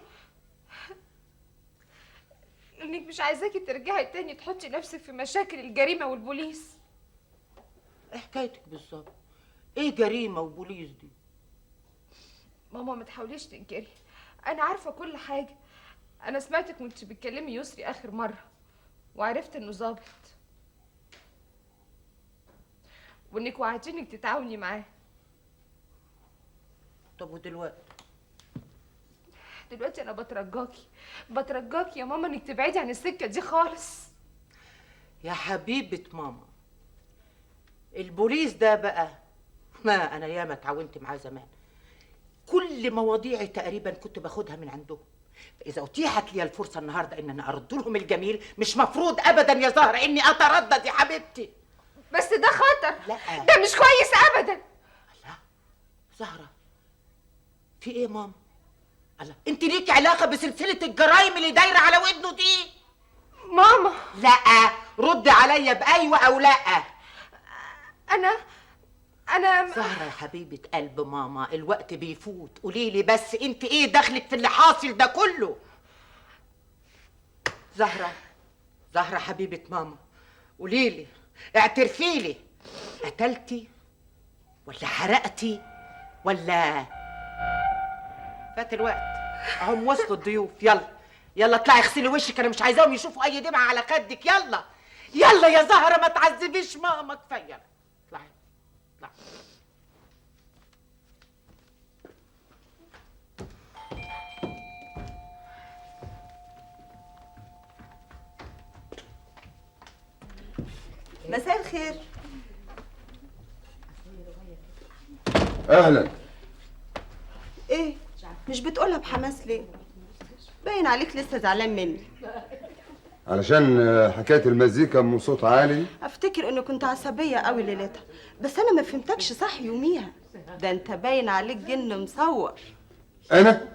انك مش عايزاكي ترجعي تاني تحطي نفسك في مشاكل الجريمه والبوليس ايه حكايتك بالظبط ايه جريمه وبوليس دي ماما ما تحاوليش تنكري انا عارفه كل حاجه انا سمعتك وانت بتكلمي يسري اخر مره وعرفت انه ظابط وانك وعدتيني انك تتعاوني معاه طب ودلوقتي دلوقتي انا بترجاكي بترجاكي يا ماما انك تبعدي عن السكه دي خالص يا حبيبة ماما البوليس ده بقى ما انا ياما اتعاونت معاه زمان كل مواضيعي تقريبا كنت باخدها من عندهم فاذا اتيحت لي الفرصه النهارده ان انا ارد لهم الجميل مش مفروض ابدا يا زهره اني اتردد يا حبيبتي بس ده خطر لا ده مش كويس ابدا زهره في ايه يا ماما الله انت ليك علاقه بسلسله الجرايم اللي دايره على ودنه دي ماما لا رد عليا بايوه او لا انا انا زهرة يا حبيبة قلب ماما الوقت بيفوت قولي لي بس انت ايه دخلك في اللي حاصل ده كله زهرة زهرة حبيبة ماما قولي لي اعترفي لي قتلتي ولا حرقتي ولا فات الوقت اهم وصلوا الضيوف يلا يلا اطلعي اغسلي وشك انا مش عايزاهم يشوفوا اي دمعة على خدك يلا يلا يا زهرة ما تعذبيش ماما كفاية اطلعي اطلعي مساء الخير اهلا ايه مش بتقولها بحماس ليه باين عليك لسه زعلان مني علشان آه، حكايه المزيكا ام صوت عالي افتكر اني كنت عصبيه قوي ليلتها بس انا ما فهمتكش صح يوميها ده انت باين عليك جن مصور انا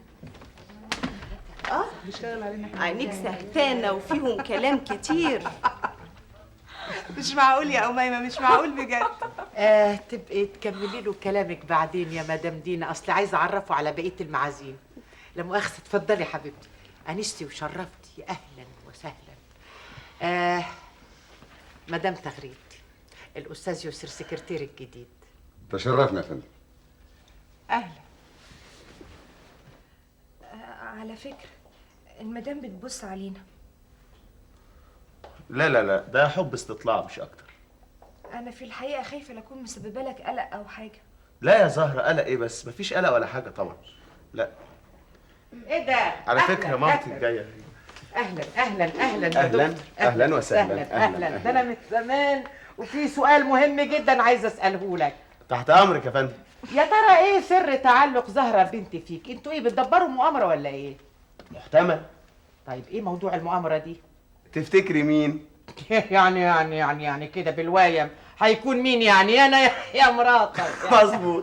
اه عينيك سهتانه وفيهم كلام كتير مش معقول يا أميمة مش معقول بجد آه تبقي تكملي له كلامك بعدين يا مدام دينا اصل عايزه اعرفه على بقيه المعازيم لا مؤاخذه اتفضلي يا حبيبتي انستي وشرفتي اهلا وسهلا آه مدام تغريد الاستاذ يسر سكرتير الجديد تشرفنا يا فندم اهلا على فكره المدام بتبص علينا لا لا لا ده حب استطلاع مش اكتر انا في الحقيقه خايفه لا اكون مسببه لك قلق او حاجه لا يا زهرة قلق ايه بس مفيش قلق ولا حاجة طبعا لا ايه ده على فكرة أهلاً، مامتي أهلاً. جاية اهلا اهلا اهلا يا أهلاً، دكتور. أهلاً وسهلاً، اهلا أهلاً، اهلا ده انا من زمان وفي سؤال مهم جدا عايزه اساله لك تحت امرك يا فندم يا ترى ايه سر تعلق زهره بنتي فيك انتوا ايه بتدبروا مؤامره ولا ايه محتمل طيب ايه موضوع المؤامره دي تفتكري مين يعني يعني يعني يعني كده بالوايم هيكون مين يعني انا يا- يا مراتك مظبوط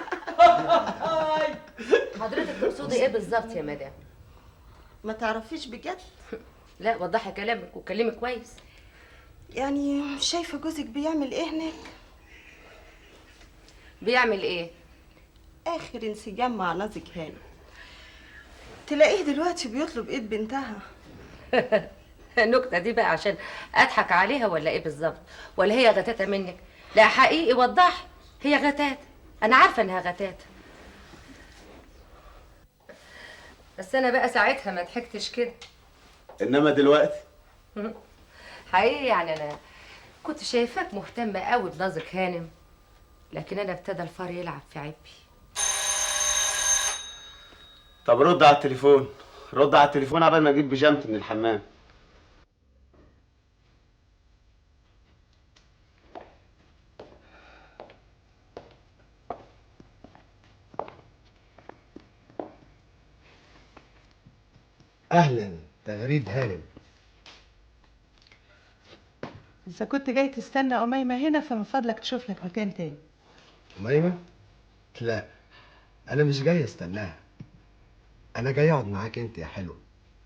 حضرتك تقصدي ايه بالظبط يا مدام ما تعرفيش بجد لا وضحي كلامك وكلمي كويس يعني شايفه جوزك بيعمل ايه هناك بيعمل ايه اخر انسجام مع نازك هاني تلاقيه دلوقتي بيطلب ايد بنتها النكته دي بقى عشان اضحك عليها ولا ايه بالظبط ولا هي غتاتة منك لا حقيقي وضحي هي غتات انا عارفه انها غتات بس انا بقى ساعتها ما ضحكتش كده انما دلوقتي حقيقي يعني انا كنت شايفاك مهتمه قوي بنازك هانم لكن انا ابتدى الفار يلعب في عبي طب رد على التليفون رد على التليفون عبال ما اجيب بيجامتي من الحمام اهلا تغريد هانم اذا كنت جاي تستنى اميمه هنا فمن فضلك تشوف لك مكان تاني أميمة؟ لا أنا مش جاي أستناها أنا جاي أقعد معاك أنت يا حلو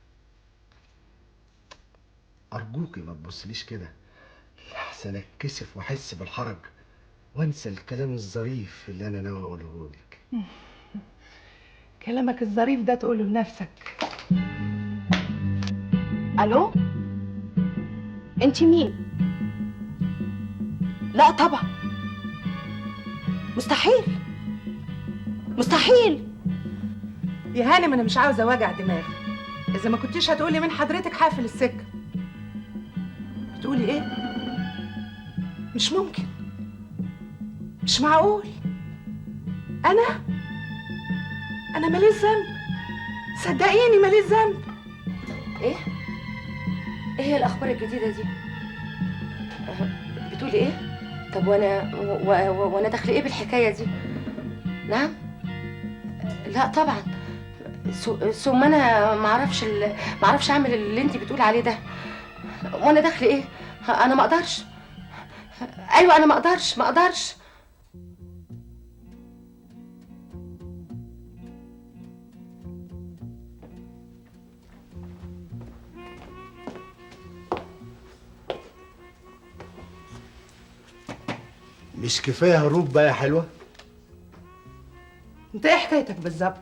أرجوكي ما تبصليش كده لحسن أتكسف وأحس بالحرج وأنسى الكلام الظريف اللي أنا ناوي أقوله لك كلامك الظريف ده تقوله لنفسك الو انت مين لا طبعا مستحيل مستحيل يا هانم انا مش عاوزه وجع دماغ اذا ما كنتيش هتقولي من حضرتك حافل السكه بتقولي ايه مش ممكن مش معقول انا انا ماليش ذنب صدقيني ماليش ذنب ايه ايه هي الاخبار الجديده دي أه، بتقولي ايه طب وانا و... و... وانا داخل ايه بالحكايه دي نعم لا طبعا سو- ثم انا ما اعرفش ال... ما اعرفش اعمل اللي انت بتقولي عليه ده وانا داخل ايه انا ما اقدرش ايوه انا ما اقدرش ما اقدرش مش كفاية هروب بقى يا حلوة انت ايه حكايتك بالظبط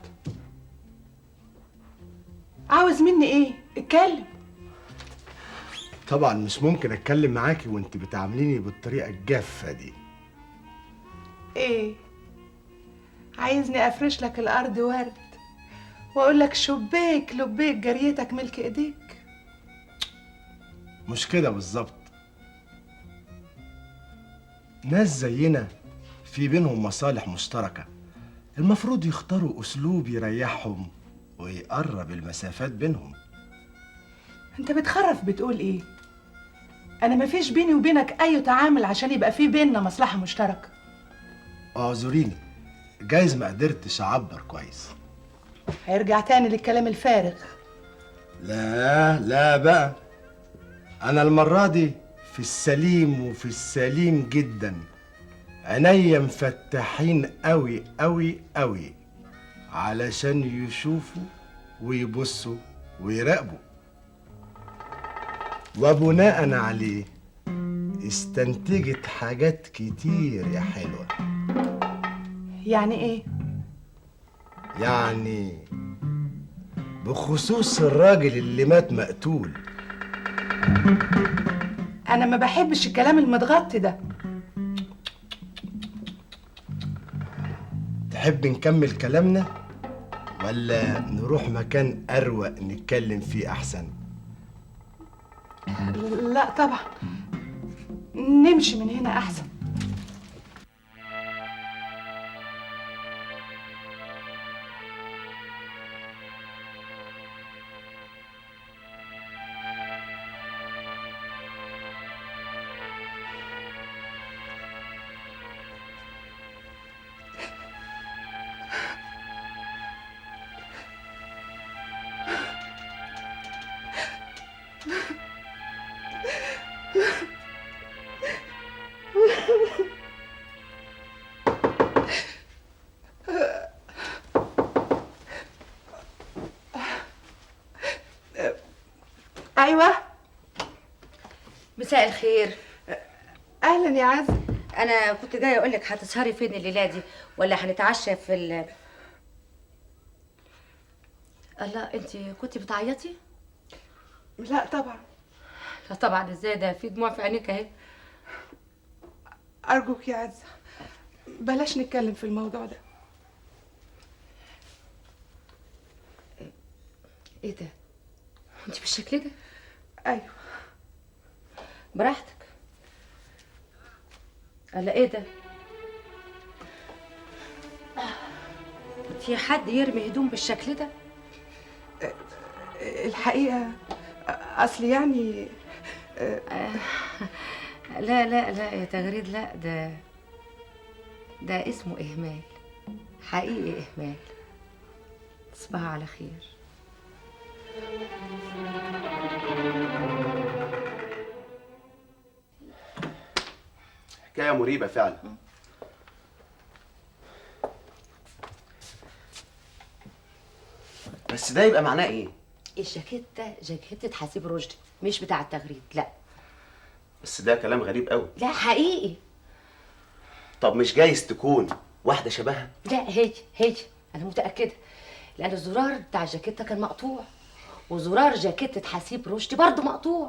عاوز مني ايه اتكلم طبعا مش ممكن أتكلم معاكي وأنت بتعامليني بالطريقة الجافة دي ايه عايزني افرش لك الارض ورد واقول لك شبيك لبيك جريتك ملك ايديك مش كده بالظبط ناس زينا في بينهم مصالح مشتركة المفروض يختاروا أسلوب يريحهم ويقرب المسافات بينهم انت بتخرف بتقول ايه انا مفيش بيني وبينك اي تعامل عشان يبقى في بيننا مصلحة مشتركة اعذريني جايز ما قدرتش أعبر كويس هيرجع تاني للكلام الفارغ لا لا بقى أنا المرة دي في السليم وفي السليم جدا عينيا مفتحين قوي قوي قوي علشان يشوفوا ويبصوا ويراقبوا وبناء عليه استنتجت حاجات كتير يا حلوة يعني ايه يعني بخصوص الراجل اللي مات مقتول انا ما بحبش الكلام المتغطي ده تحب نكمل كلامنا ولا نروح مكان أروق نتكلم فيه أحسن لا طبعا نمشي من هنا احسن ايوه مساء الخير اهلا يا عز انا كنت جايه اقول لك هتسهري فين الليله دي ولا هنتعشى في ال الله انت كنت بتعيطي لا طبعا لا طبعا ازاي ده في دموع في عينيك اهي ارجوك يا عزه بلاش نتكلم في الموضوع ده ايه ده انت بالشكل ده ايوه براحتك الله ايه ده في حد يرمي هدوم بالشكل ده الحقيقه اصل يعني لا لا لا يا تغريد لا ده ده اسمه إهمال حقيقي إهمال تصبحوا على خير حكايه مريبه فعلا بس ده يبقى معناه ايه الجاكيت ده جاكيتة حسيب رشدي مش بتاع التغريد لا بس ده كلام غريب قوي لا حقيقي طب مش جايز تكون واحده شبهها لا هي هي انا متاكده لان الزرار بتاع الجاكيته كان مقطوع وزرار جاكيته حسيب رشدي برضه مقطوع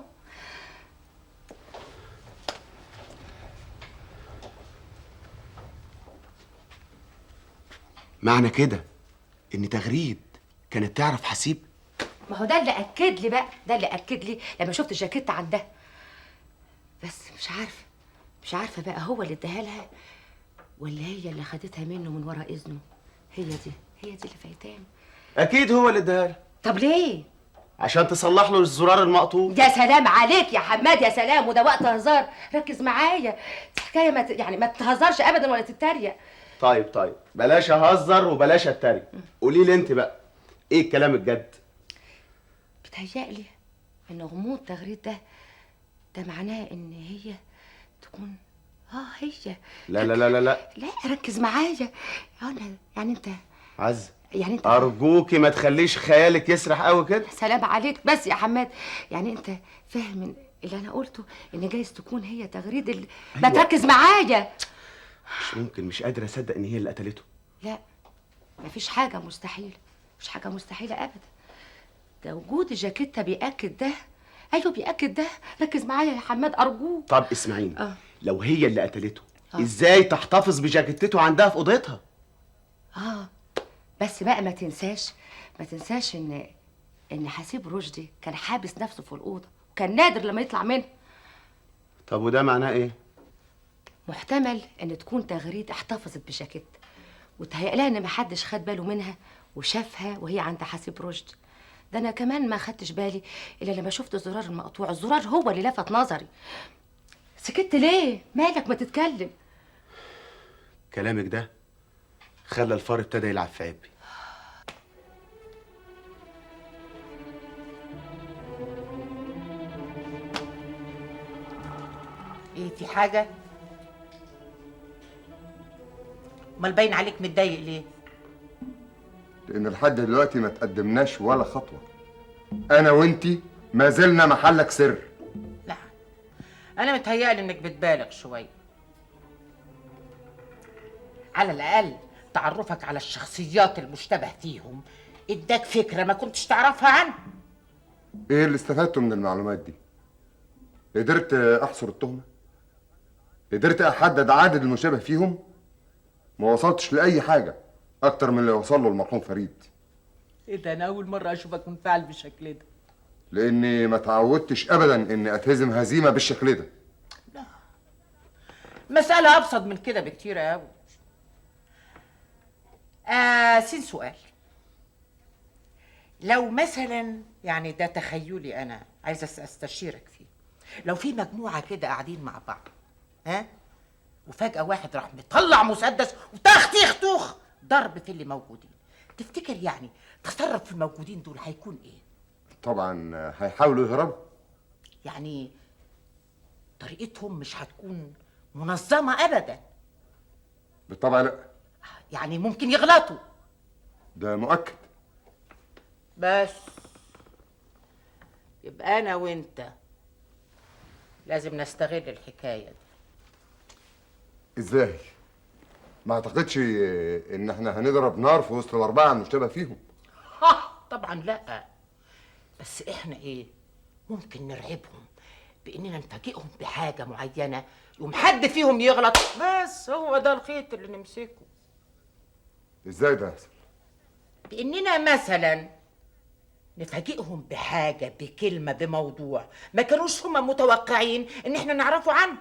معنى كده ان تغريد كانت تعرف حسيب ما هو ده اللي اكد لي بقى ده اللي اكد لي لما شفت الجاكيته عندها بس مش عارفه مش عارفه بقى هو اللي اداها لها ولا هي اللي خدتها منه من ورا اذنه هي دي هي دي اللي فايتاني اكيد هو اللي اداها لها. طب ليه عشان تصلح له الزرار المقطوع يا سلام عليك يا حماد يا سلام وده وقت هزار ركز معايا دي حكايه ما ت... يعني ما تهزرش ابدا ولا تتريق طيب طيب بلاش اهزر وبلاش اتريق قولي لي انت بقى ايه الكلام الجد بتهيألي ان غموض تغريد ده ده معناه ان هي تكون اه هي لا لا لا لا لا لا ركز معايا انا يعني انت عز يعني انت ارجوكي ما تخليش خيالك يسرح قوي كده سلام عليك بس يا حماد يعني انت فاهم من اللي انا قلته ان جايز تكون هي تغريد ال... ما أيوة. تركز معايا مش ممكن مش قادر اصدق ان هي اللي قتلته لا مفيش حاجه مستحيله مش حاجه مستحيله ابدا ده وجود الجاكيته بياكد ده ايوه بياكد ده ركز معايا يا حماد ارجوك طب اسمعيني اه لو هي اللي قتلته آه. ازاي تحتفظ بجاكيتته عندها في اوضتها اه بس بقى ما تنساش ما تنساش ان ان حسيب رشدي كان حابس نفسه في الاوضه وكان نادر لما يطلع منها طب وده معناه ايه محتمل ان تكون تغريد احتفظت بجاكيت وتهيألها ان محدش خد باله منها وشافها وهي عند حسيب رشدي ده انا كمان ما خدتش بالي الا لما شفت الزرار المقطوع الزرار هو اللي لفت نظري سكت ليه مالك ما تتكلم كلامك ده خلى الفار ابتدى يلعب في عبي ايه في حاجة؟ امال باين عليك متضايق ليه؟ لان لحد دلوقتي ما تقدمناش ولا خطوه انا وانتي ما زلنا محلك سر انا متهيألي انك بتبالغ شوية على الاقل تعرفك على الشخصيات المشتبه فيهم اداك فكرة ما كنتش تعرفها عنه ايه اللي استفدته من المعلومات دي قدرت احصر التهمه قدرت احدد عدد المشابه فيهم ما وصلتش لاي حاجه اكتر من اللي وصل له المرحوم فريد ايه ده انا اول مرة اشوفك منفعل بالشكل ده لاني ما تعودتش ابدا اني اتهزم هزيمه بالشكل ده مسألة أبسط من كده بكتير أوي. آه سين سؤال. لو مثلا يعني ده تخيلي أنا عايزة أس- أستشيرك فيه. لو في مجموعة كده قاعدين مع بعض ها وفجأة واحد راح مطلع مسدس وطخ تيخ توخ ضرب في اللي موجودين. تفتكر يعني تصرف في الموجودين دول هيكون إيه؟ طبعا هيحاولوا يهربوا يعني طريقتهم مش هتكون منظمة أبدا. بالطبع لا يعني ممكن يغلطوا. ده مؤكد بس يبقى انا وانت لازم نستغل الحكايه دي ازاي ما اعتقدش ان احنا هنضرب نار في وسط الاربعه المشتبه فيهم طبعا لا بس احنا ايه ممكن نرعبهم باننا نفاجئهم بحاجه معينه يوم حد فيهم يغلط بس هو ده الخيط اللي نمسكه ازاي ده يحصل باننا مثلا نفاجئهم بحاجه بكلمه بموضوع ما كانوش هما متوقعين ان احنا نعرفه عنهم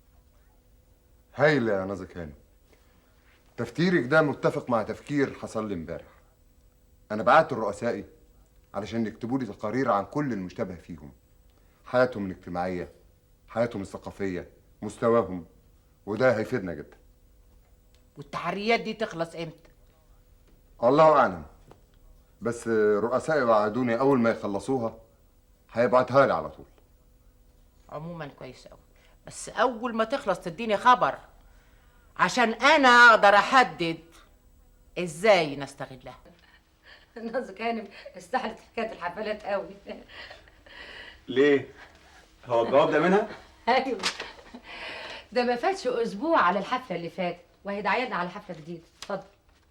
هايل يا نازك هاني تفكيرك ده متفق مع تفكير حصل لي امبارح انا بعت لرؤسائي علشان يكتبوا لي تقارير عن كل المشتبه فيهم حياتهم الاجتماعيه حياتهم الثقافيه مستواهم وده هيفيدنا جدا والتحريات دي تخلص امتى الله اعلم بس رؤسائي وعدوني اول ما يخلصوها هيبعتها لي على طول عموما كويس قوي بس اول ما تخلص تديني خبر عشان انا اقدر احدد ازاي نستغلها ناز كانت استحلت حكايه الحفلات قوي ليه؟ هو الجواب ده منها؟ ايوه ده ما فاتش اسبوع على الحفله اللي فاتت وهي دعيتنا على حفله جديده اتفضل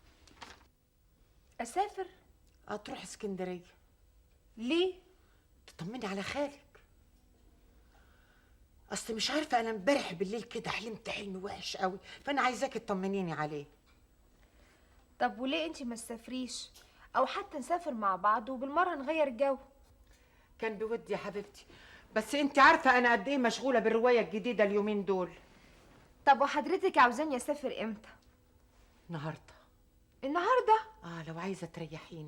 اسافر هتروح اسكندريه ليه تطمني على خالك اصل مش عارفه انا امبارح بالليل كده حلمت حلم وحش قوي فانا عايزاكي تطمنيني عليه طب وليه انت ما تسافريش او حتى نسافر مع بعض وبالمره نغير الجو كان بودي يا حبيبتي بس انت عارفه انا قد ايه مشغوله بالروايه الجديده اليومين دول طب وحضرتك عاوزاني اسافر امتى النهارده النهارده اه لو عايزه تريحيني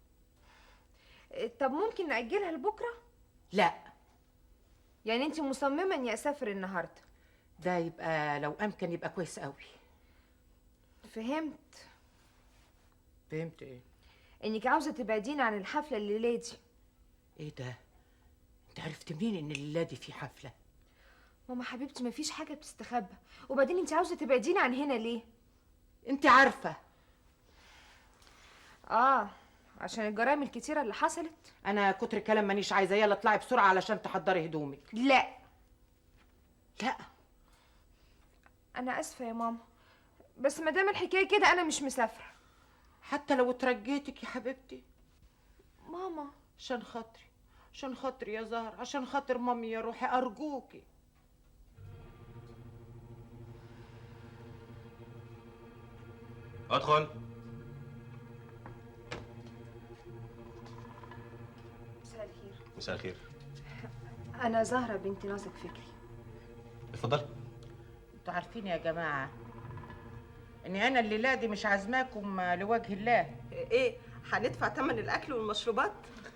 طب ممكن ناجلها لبكره لا يعني انت مصممه اني اسافر النهارده ده يبقى لو امكن يبقى كويس قوي فهمت فهمت ايه انك عاوزه تبعديني عن الحفله الليله دي ايه ده انت عرفت منين ان الليله دي في حفله ماما حبيبتي مفيش حاجه بتستخبى وبعدين انت عاوزه تبعديني عن هنا ليه انت عارفه اه عشان الجرائم الكتيره اللي حصلت انا كتر الكلام مانيش عايزه يلا اطلعي بسرعه علشان تحضري هدومك لا لا انا اسفه يا ماما بس ما دام الحكايه كده انا مش مسافره حتى لو اترجيتك يا حبيبتي ماما عشان خاطري عشان خاطري يا زهر عشان خاطر مامي يا روحي ارجوكي ادخل مساء الخير مساء الخير انا زهره بنت نازك فكري اتفضلي انتوا عارفين يا جماعه اني انا الليله دي مش عازماكم لوجه الله ايه هندفع ثمن الاكل والمشروبات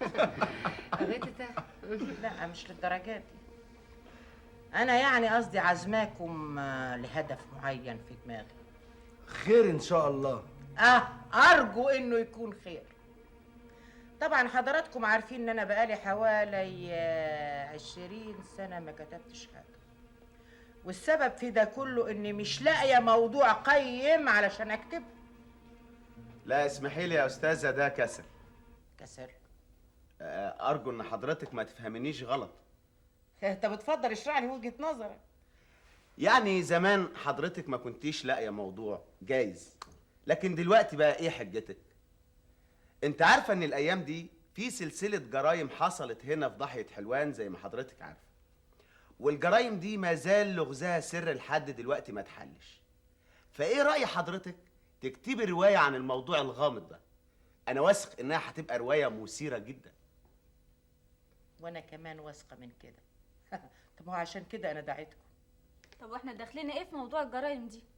لا مش للدرجات دي انا يعني قصدي عازماكم آه، لهدف معين في دماغي خير ان شاء الله اه ارجو انه يكون خير طبعا حضراتكم عارفين ان انا بقالي حوالي آه، عشرين سنة ما كتبتش حاجة والسبب في ده كله اني مش لاقية موضوع قيم علشان اكتبه لا اسمحي لي يا استاذه ده كسل كسل آه، ارجو ان حضرتك ما تفهمنيش غلط طب اتفضل اشرح لي وجهة نظرك يعني زمان حضرتك ما كنتيش لاقيه موضوع جايز لكن دلوقتي بقى ايه حجتك انت عارفه ان الايام دي في سلسله جرائم حصلت هنا في ضاحيه حلوان زي ما حضرتك عارفه والجرائم دي ما زال لغزها سر لحد دلوقتي ما اتحلش فايه راي حضرتك تكتبي روايه عن الموضوع الغامض ده انا واثق انها هتبقى روايه مثيره جدا وانا كمان واثقة من كده طب هو عشان كده انا دعيتكم طب واحنا داخلين ايه في موضوع الجرايم دي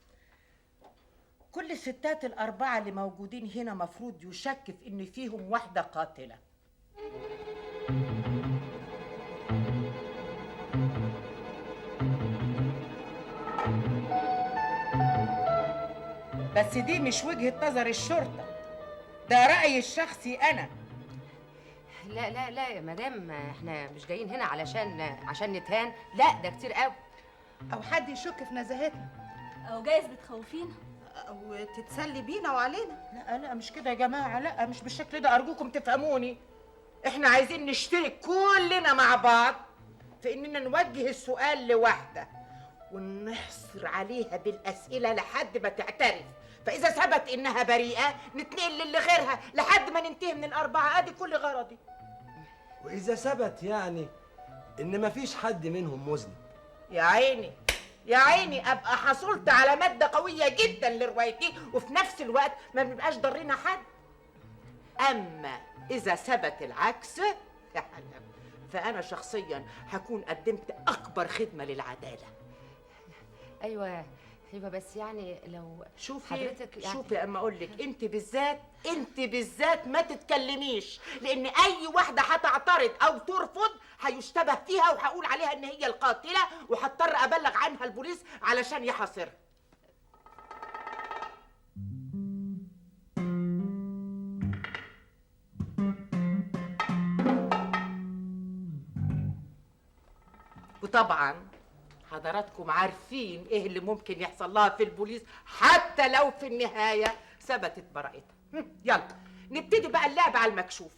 كل الستات الأربعة اللي موجودين هنا مفروض يشك في إن فيهم واحدة قاتلة بس دي مش وجهة نظر الشرطة ده رأيي الشخصي أنا لا لا لا يا مدام احنا مش جايين هنا علشان عشان نتهان لا ده كتير قوي او حد يشك في نزاهتنا او جايز بتخوفينا او تتسلي بينا وعلينا لا لا مش كده يا جماعة لا مش بالشكل ده أرجوكم تفهموني احنا عايزين نشترك كلنا مع بعض في إننا نوجه السؤال لواحدة ونحصر عليها بالأسئلة لحد ما تعترف فاذا ثبت انها بريئه نتنقل للي غيرها لحد ما ننتهي من الاربعه ادي كل غرضي واذا ثبت يعني ان مفيش حد منهم مذنب يا عيني يا عيني ابقى حصلت على ماده قويه جدا لروايتي وفي نفس الوقت ما بنبقاش ضرينا حد اما اذا ثبت العكس يا حلم فانا شخصيا هكون قدمت اكبر خدمه للعداله ايوه ايوه بس يعني لو شوفي حضرتك يعني شوفي اما اقول لك انت بالذات انت بالذات ما تتكلميش لان اي واحده هتعترض او ترفض هيشتبه فيها وهقول عليها ان هي القاتله وهضطر ابلغ عنها البوليس علشان يحاصرها وطبعا حضراتكم عارفين ايه اللي ممكن يحصل لها في البوليس حتى لو في النهايه ثبتت براءتها هم، يلا نبتدي بقى اللعب على المكشوف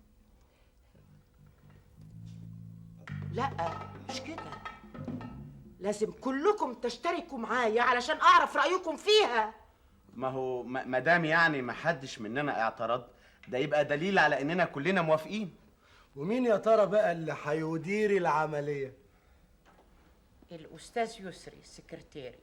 لا مش كده لازم كلكم تشتركوا معايا علشان اعرف رايكم فيها ما هو ما ما دام يعني ما حدش مننا اعترض ده يبقى دليل على اننا كلنا موافقين ومين يا ترى بقى اللي هيدير العمليه الاستاذ يسري سكرتيري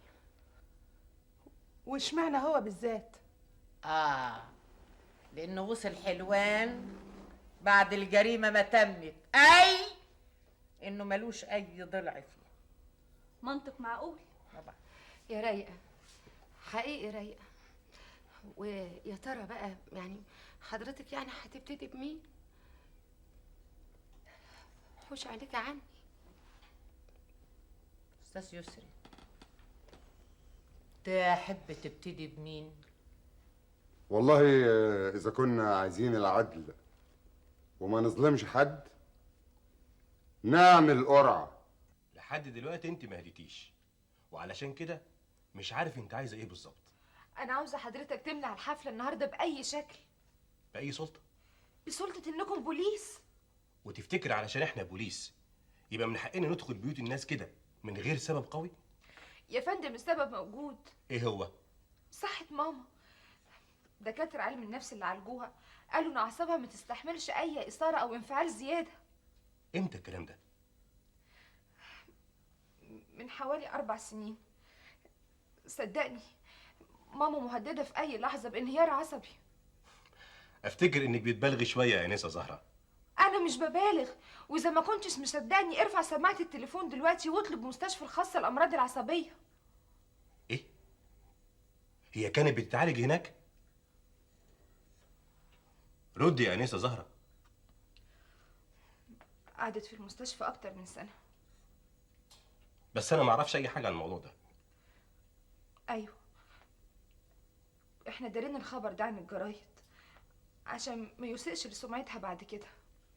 واشمعنى هو بالذات اه لانه وصل حلوان بعد الجريمه ما تمت اي انه ملوش اي ضلع فيها منطق معقول طبعا يا رايقه حقيقي رايقه ويا ترى بقى يعني حضرتك يعني هتبتدي بمين حوش عليك عني استاذ يسري تحب تبتدي بمين والله آه، إذا كنا عايزين العدل وما نظلمش حد نعمل قرعة لحد دلوقتي انت ما هديتيش وعلشان كده مش عارف انت عايزه ايه بالظبط انا عاوزه حضرتك تمنع الحفله النهارده باي شكل باي سلطه بسلطه انكم بوليس وتفتكر علشان احنا بوليس يبقى من حقنا ندخل بيوت الناس كده من غير سبب قوي يا فندم السبب موجود ايه هو صحة ماما دكاترة علم النفس اللي عالجوها قالوا ان اعصابها ما تستحملش اي اثارة او انفعال زيادة امتى الكلام ده من حوالي اربع سنين صدقني ماما مهددة في اي لحظة بانهيار عصبي افتكر انك بتبالغي شويه يا انسه زهره انا مش ببالغ واذا ما كنتش مصدقني ارفع سماعة التليفون دلوقتي واطلب مستشفى الخاصة الامراض العصبية هي كانت بتتعالج هناك ردي يا انسه زهره قعدت في المستشفى اكتر من سنة بس انا ما اعرفش اي حاجه عن الموضوع ده ايوه احنا دارين الخبر ده عن الجرايد عشان ما يسيئش لسمعتها بعد كده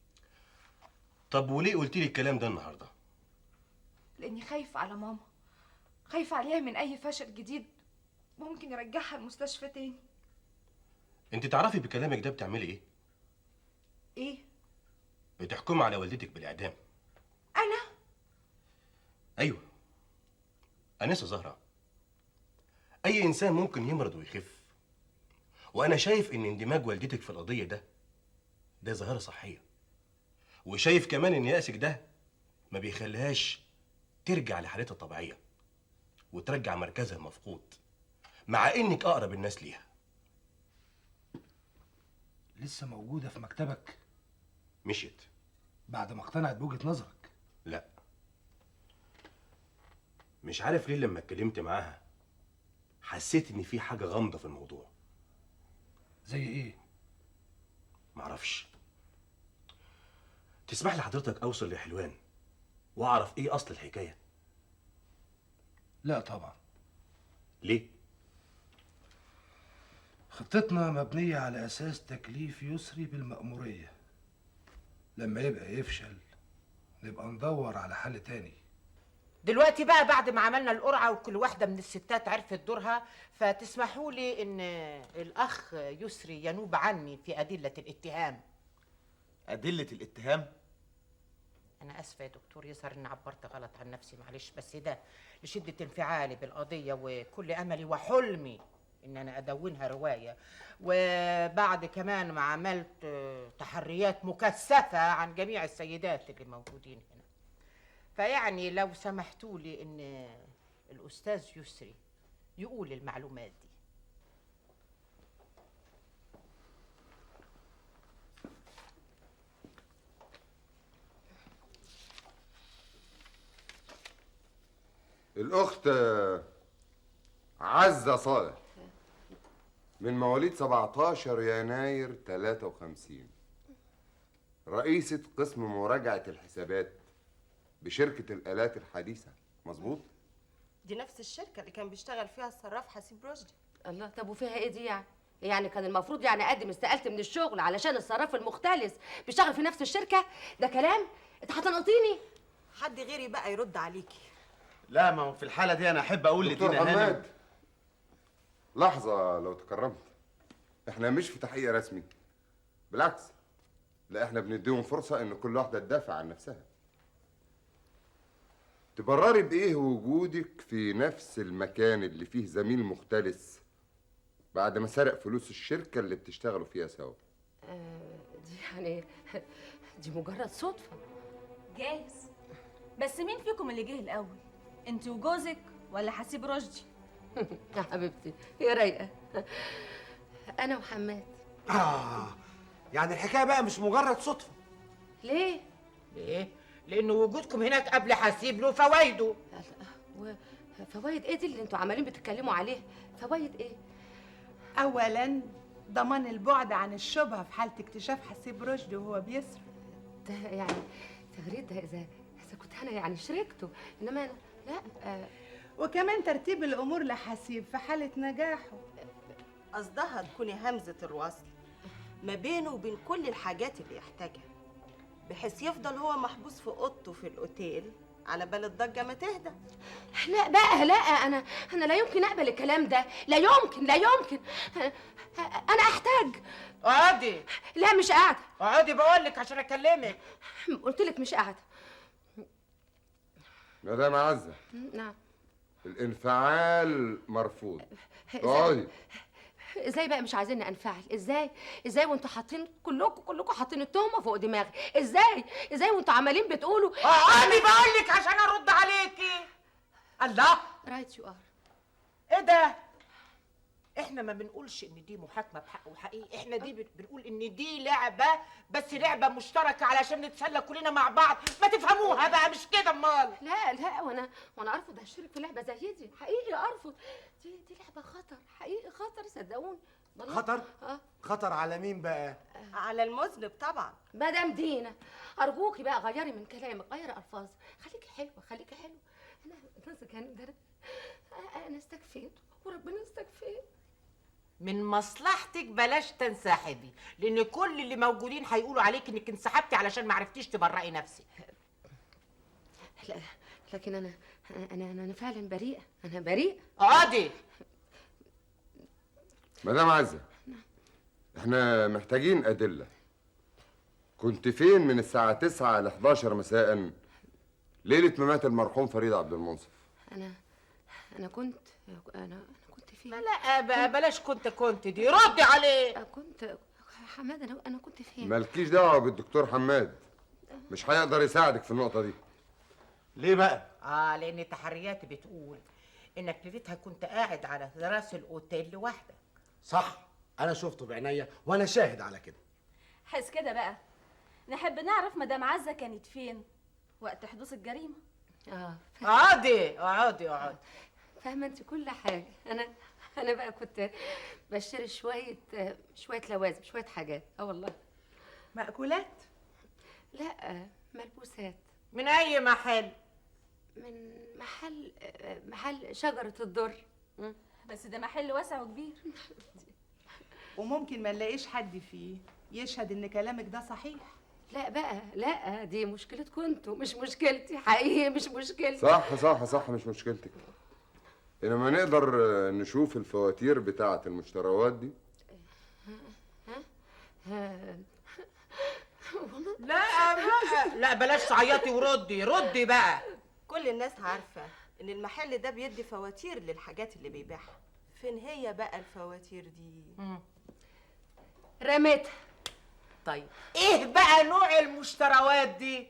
طب وليه قلتي لي الكلام ده النهارده لاني خايفة على ماما خايفة عليها من اي فشل جديد ممكن يرجعها المستشفى تاني انت تعرفي بكلامك ده بتعملي ايه ايه بتحكمي على والدتك بالاعدام انا ايوه انسه زهره اي انسان ممكن يمرض ويخف وانا شايف ان اندماج والدتك في القضيه ده ده ظاهره صحيه وشايف كمان ان يأسك ده ما بيخليهاش ترجع لحالتها الطبيعيه وترجع مركزها المفقود مع انك اقرب الناس ليها لسه موجودة في مكتبك مشيت بعد ما اقتنعت بوجهة نظرك لا مش عارف ليه لما اتكلمت معاها حسيت ان في حاجه غامضه في الموضوع زي ايه معرفش تسمح لي حضرتك اوصل لحلوان واعرف ايه اصل الحكايه لا طبعا ليه خطتنا مبنية على أساس تكليف يسري بالمأمورية لما يبقى يفشل نبقى ندور على حل تاني دلوقتي بقى بعد ما عملنا القرعه وكل واحده من الستات عرفت دورها فتسمحوا لي ان الاخ يسري ينوب عني في ادله الاتهام ادله الاتهام انا اسفه يا دكتور يظهر اني عبرت غلط عن نفسي معلش بس ده لشده انفعالي بالقضيه وكل املي وحلمي ان انا ادونها روايه وبعد كمان ما عملت آه، تحريات مكثفه عن جميع السيدات اللي موجودين هنا فيعني لو سمحتوا لي ان الاستاذ يسري يقول المعلومات دي الأخت عزة صالح من مواليد 17 يناير 53 رئيسة قسم مراجعة الحسابات بشركة الآلات الحديثة مظبوط؟ دي نفس الشركه اللي كان بيشتغل فيها الصراف حسيب رشدي الله طب وفيها ايه دي يعني يعني كان المفروض يعني اقدم استقالتي من الشغل علشان الصراف المختلس بيشتغل في نفس الشركه ده كلام انت هتنقطيني حد غيري بقى يرد عليكي لا ما هو في الحاله دي انا احب اقول دكتور لدينا هانم حماد لحظة لو تكرمت احنا مش في تحقيق رسمي بالعكس لا احنا بنديهم فرصة ان كل واحدة تدافع عن نفسها تبرري بايه وجودك في نفس المكان اللي فيه زميل مختلس بعد ما سرق فلوس الشركة اللي بتشتغلوا فيها سوا آه دي يعني دي مجرد صدفه جايز بس مين فيكم اللي جه الاول انت وجوزك ولا حسيب رشدي يا حبيبتي يا رايقه انا وحماد اه يعني الحكايه بقى مش مجرد صدفه ليه ليه لان وجودكم هناك قبل حسيب له فوائده فوائد ايه دي اللي انتوا عمالين بتتكلموا عليها فوائد ايه اولا ضمان البعد عن الشبهه في حاله اكتشاف حسيب رشدي وهو بيسرق ده يعني تغريد ده اذا اذا كنت انا يعني شركته انما انا لا آه وكمان ترتيب الامور لحسيب في حاله نجاحه قصدها تكوني همزه الوصل ما بينه وبين كل الحاجات اللي يحتاجها بحيث يفضل هو محبوس في اوضته في الاوتيل على بال الضجه ما تهدى لا بقى لا انا انا لا يمكن اقبل الكلام ده لا يمكن لا يمكن انا احتاج اقعدي لا مش قاعده اقعدي بقول لك عشان اكلمك قلت لك مش قاعده مدام عزة نعم الانفعال مرفوض إزاي؟ اقعدي ازاي بقى مش عايزين انفعل ازاي ازاي وانتوا حاطين كلكم كلكم حاطين التهمه فوق دماغي ازاي ازاي وانتوا عمالين بتقولوا اقعدي بقول لك عشان ارد عليكي الله رايت يو ار ايه ده احنا ما بنقولش ان دي محاكمه بحق وحقيقي احنا دي بن- بنقول ان دي لعبه بس لعبه مشتركه علشان نتسلى كلنا مع بعض ما تفهموها بقى مش كده امال لا لا وانا وانا ارفض اشترك في لعبه زي دي حقيقي ارفض دي دي لعبه خطر حقيقي خطر صدقوني والله. خطر اه خطر على مين بقى على المذنب طبعا مدام دينا ارجوكي بقى غيري من كلامك غيري الفاظ خليكي حلوه خليكي حلوه انا نازك يعني ده أنا- انا استكفيت وربنا استكفيت من مصلحتك بلاش تنسحبي لان كل اللي موجودين هيقولوا عليك انك انسحبتي علشان ما عرفتيش تبرئي نفسك لا لكن انا انا انا, أنا فعلا بريئه انا بريئه اقعدي مدام عزة احنا محتاجين أدلة كنت فين من الساعة 9 ل 11 مساء ليلة ممات المرحوم فريد عبد المنصف انا انا كنت انا انا كنت فين لا بقى بلاش كنت كنت دي ردي عليه كنت حماد انا انا كنت فين مالكيش دعوة بالدكتور حماد مش هيقدر يساعدك في النقطة دي ليه بقى اه لان التحريات بتقول انك ليلتها كنت قاعد على راس الاوتيل لوحدك صح انا شفته بعينيا وانا شاهد على كده حس كده بقى نحب نعرف مدام عزة كانت فين وقت حدوث الجريمة اه اقعدي اقعدي اقعدي فاهمه انت كل حاجه انا انا بقى كنت بشتري شويه شويه لوازم شويه حاجات اه والله مأكولات لا ملبوسات من اي محل من محل محل شجره الدر بس ده محل واسع وكبير وممكن ما نلاقيش حد فيه يشهد ان كلامك ده صحيح لا بقى لا دي مشكلتكم انتوا مش مشكلتي حقيقي مش مشكلتي صح صح صح مش مشكلتك انما نقدر آه، نشوف الفواتير بتاعة المشتريات دي لا بقى لا بلاش تعيطي وردي ردي بقى كل الناس عارفه ان المحل ده بيدي فواتير للحاجات اللي بيبيعها فين هي بقى الفواتير دي رميتها طيب ايه بقى نوع المشتروات دي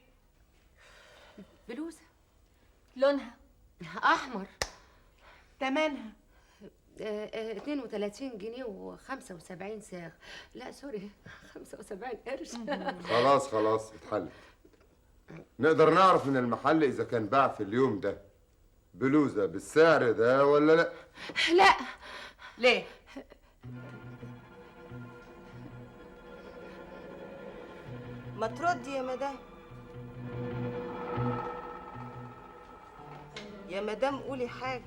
بلوزه لونها احمر تمنها آه، آه، 32 جنيه و75 ساغ لا سوري 75 قرش خلاص خلاص اتحلت نقدر نعرف من المحل اذا كان باع في اليوم ده بلوزه بالسعر ده ولا لا لا ليه ما تردي يا مدام يا مدام قولي حاجه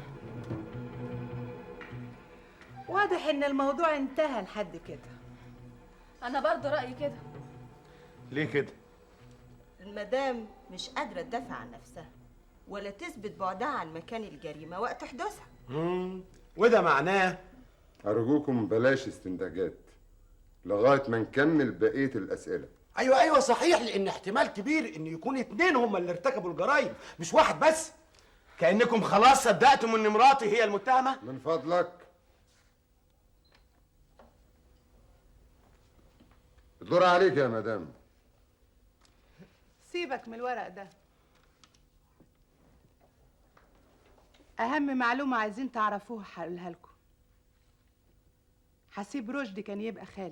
واضح ان الموضوع انتهى لحد كده انا برضه رايي كده ليه كده المدام مش قادره تدافع عن نفسها ولا تثبت بعدها عن مكان الجريمه وقت حدوثها مم. وده معناه ارجوكم بلاش استنتاجات لغايه ما نكمل بقيه الاسئله ايوه ايوه صحيح لان احتمال كبير ان يكون اتنين هم اللي ارتكبوا الجرائم مش واحد بس كانكم خلاص صدقتم ان مراتي هي المتهمه من فضلك الدور عليك يا مدام سيبك من الورق ده اهم معلومه عايزين تعرفوها هقولها لكم حسيب رشدي كان يبقى خالي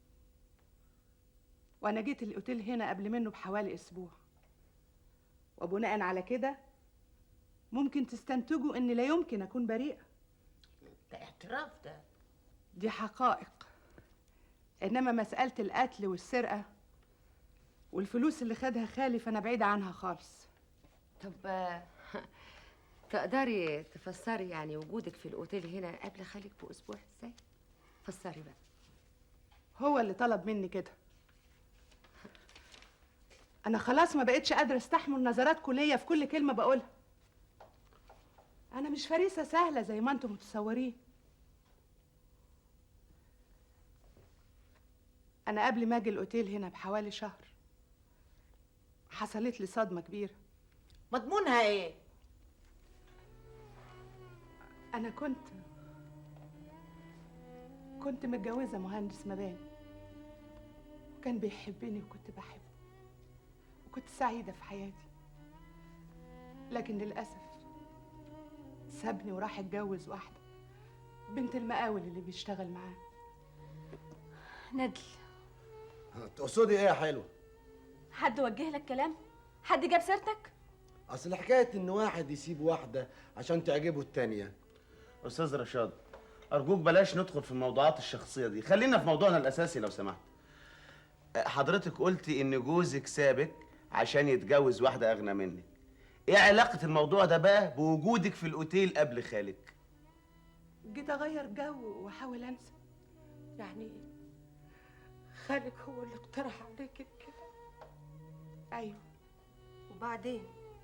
وانا جيت الاوتيل هنا قبل منه بحوالي اسبوع وبناء على كده ممكن تستنتجوا اني لا يمكن اكون بريئه ده اعتراف ده دي حقائق انما مساله القتل والسرقه والفلوس اللي خدها خالي فانا بعيده عنها خالص طب آه، تقدري تفسري يعني وجودك في الاوتيل هنا قبل خالك باسبوع ازاي فسري بقى هو اللي طلب مني كده انا خلاص ما بقتش قادره استحمل نظراتكم ليا في كل كلمه بقولها انا مش فريسه سهله زي ما انتم متصورين انا قبل ما اجي الاوتيل هنا بحوالي شهر حصلت لي صدمه كبيره مضمونها ايه انا كنت كنت متجوزه مهندس مباني وكان بيحبني وكنت بحبه وكنت سعيده في حياتي لكن للاسف سابني وراح اتجوز واحده بنت المقاول اللي بيشتغل معاه ندل تقصدي ايه يا حلوه حد وجه لك كلام حد جاب سيرتك اصل حكايه ان واحد يسيب واحده عشان تعجبه التانيه استاذ رشاد ارجوك بلاش ندخل في الموضوعات الشخصيه دي خلينا في موضوعنا الاساسي لو سمحت أه، حضرتك قلتي ان جوزك سابك عشان يتجوز واحده اغنى منك ايه علاقه الموضوع ده بقى بوجودك في الاوتيل قبل خالك جيت اغير جو واحاول انسى يعني خالك هو اللي اقترح عليك كده ايوه وبعدين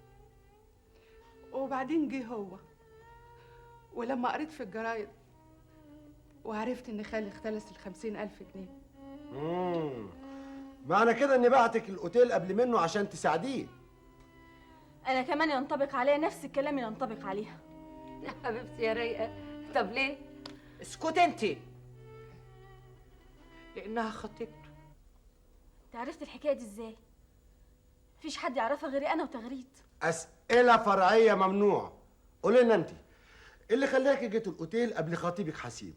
وبعدين جه هو ولما قريت في الجرايد وعرفت ان خالي اختلس الخمسين الف جنيه امم معنى كده اني بعتك الاوتيل قبل منه عشان تساعديه انا كمان ينطبق عليا نفس الكلام اللي ينطبق عليها يا حبيبتي يا رايقه طب ليه اسكت انت لانها خطيبته انت عرفت الحكايه دي ازاي مفيش حد يعرفها غيري انا وتغريد اسئله فرعيه ممنوع قولي لنا انت ايه اللي خلاكي جيت الاوتيل قبل خطيبك حسيب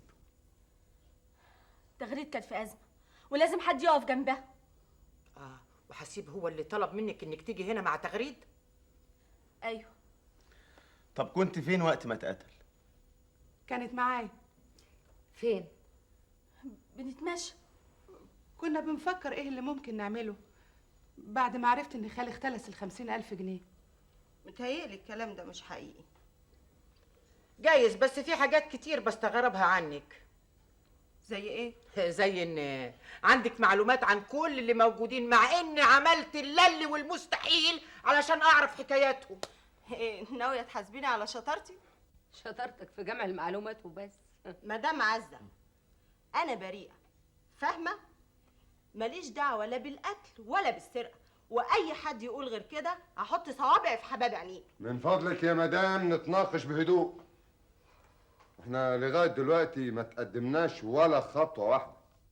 تغريد كانت في ازمه ولازم حد يقف جنبها اه وحسيب هو اللي طلب منك انك تيجي هنا مع تغريد ايوه طب كنت فين وقت ما اتقتل كانت معايا فين بنتمشى كنا بنفكر ايه اللي ممكن نعمله بعد ما عرفت ان خالي اختلس الخمسين الف جنيه متهيألي الكلام ده مش حقيقي جايز بس في حاجات كتير بستغربها عنك زي ايه زي ان عندك معلومات عن كل اللي موجودين مع ان عملت اللي والمستحيل علشان اعرف حكاياتهم إيه، ناويه تحاسبيني على شطارتي شطارتك في جمع المعلومات وبس مدام عزه انا بريئه فاهمه ماليش دعوه لا بالقتل ولا بالسرقه واي حد يقول غير كده هحط صوابعي في حباب عينيه من فضلك يا مدام نتناقش بهدوء احنا لغايه دلوقتي ما تقدمناش ولا خطوه واحده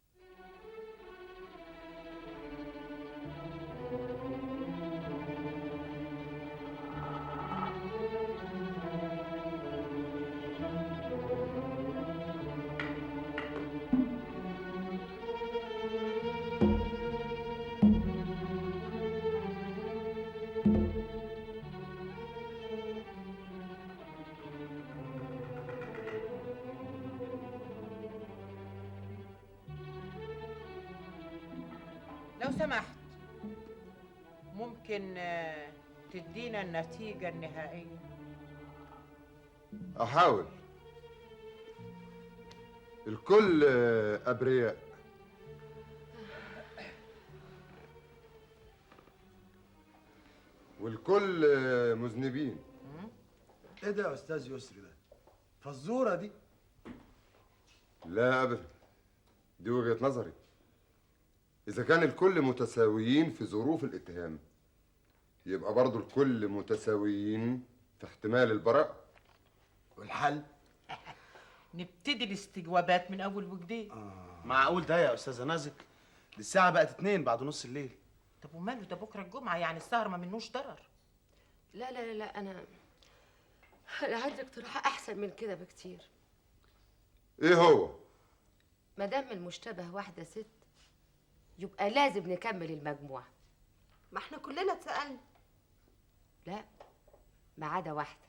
لو سمحت ممكن آه، تدينا النتيجة النهائية احاول الكل آه، ابرياء والكل آه، مذنبين ايه ده يا استاذ يسري ده فزوره دي لا ابدا دي وجهه نظري اذا كان الكل متساويين في ظروف الاتهام يبقى برضو الكل متساويين في احتمال البراءه والحل نبتدي الاستجوابات من أول وجديد معقول ده يا استاذه نازك دي الساعه بقت اتنين بعد نص الليل طب وماله ده بكرة الجمعة يعني السهر ما منوش ضرر لا لا لا, لا انا انا عندي اقتراح احسن من كده بكتير ايه هو ما دام المشتبه واحده ست يبقى لازم نكمل المجموعه ما احنا كلنا اتسالنا لا ما عدا واحده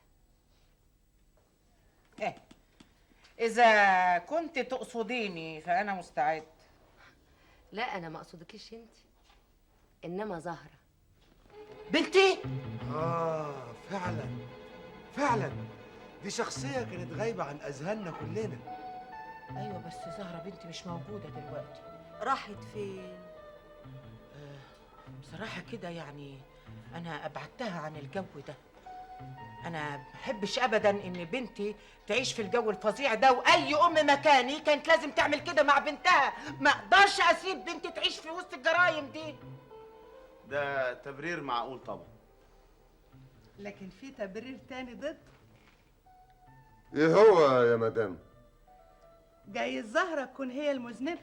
إيه إذا كنت تقصديني فأنا مستعد لا انا ما اقصدكيش انت انما زهره بنتي اه فعلا فعلا دي شخصيه كانت غايبه عن اذهاننا كلنا أيوة بس زهرة بنتي مش موجودة دلوقتي راحت فين بصراحة كده يعني أنا أبعدتها عن الجو ده أنا بحبش أبدا إن بنتي تعيش في الجو الفظيع ده وأي أم مكاني كانت لازم تعمل كده مع بنتها ما أقدرش أسيب بنتي تعيش في وسط الجرايم دي ده تبرير معقول طبعا لكن في تبرير تاني ضد ايه هو يا مدام جاي الزهرة تكون هي المذنبة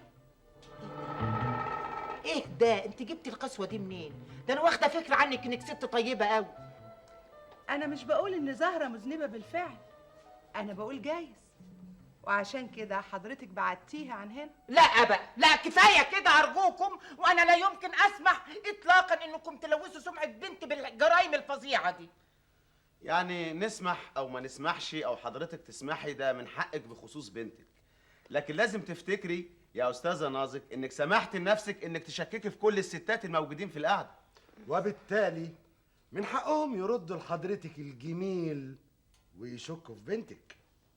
إيه ده أنت جبتي القسوة دي منين؟ ده أنا واخدة فكرة عنك إنك ست طيبة أوي أنا مش بقول إن زهرة مذنبة بالفعل أنا بقول جايز وعشان كده حضرتك بعتيها عن هنا لا بقى لا كفايه كده ارجوكم وانا لا يمكن اسمح اطلاقا انكم تلوثوا سمعه بنتي بالجرائم الفظيعه دي يعني نسمح او ما نسمحش او حضرتك تسمحي ده من حقك بخصوص بنتك لكن لازم تفتكري يا استاذه نازك انك سمحت لنفسك انك تشككي في كل الستات الموجودين في القعده وبالتالي من حقهم يردوا لحضرتك الجميل ويشكوا في بنتك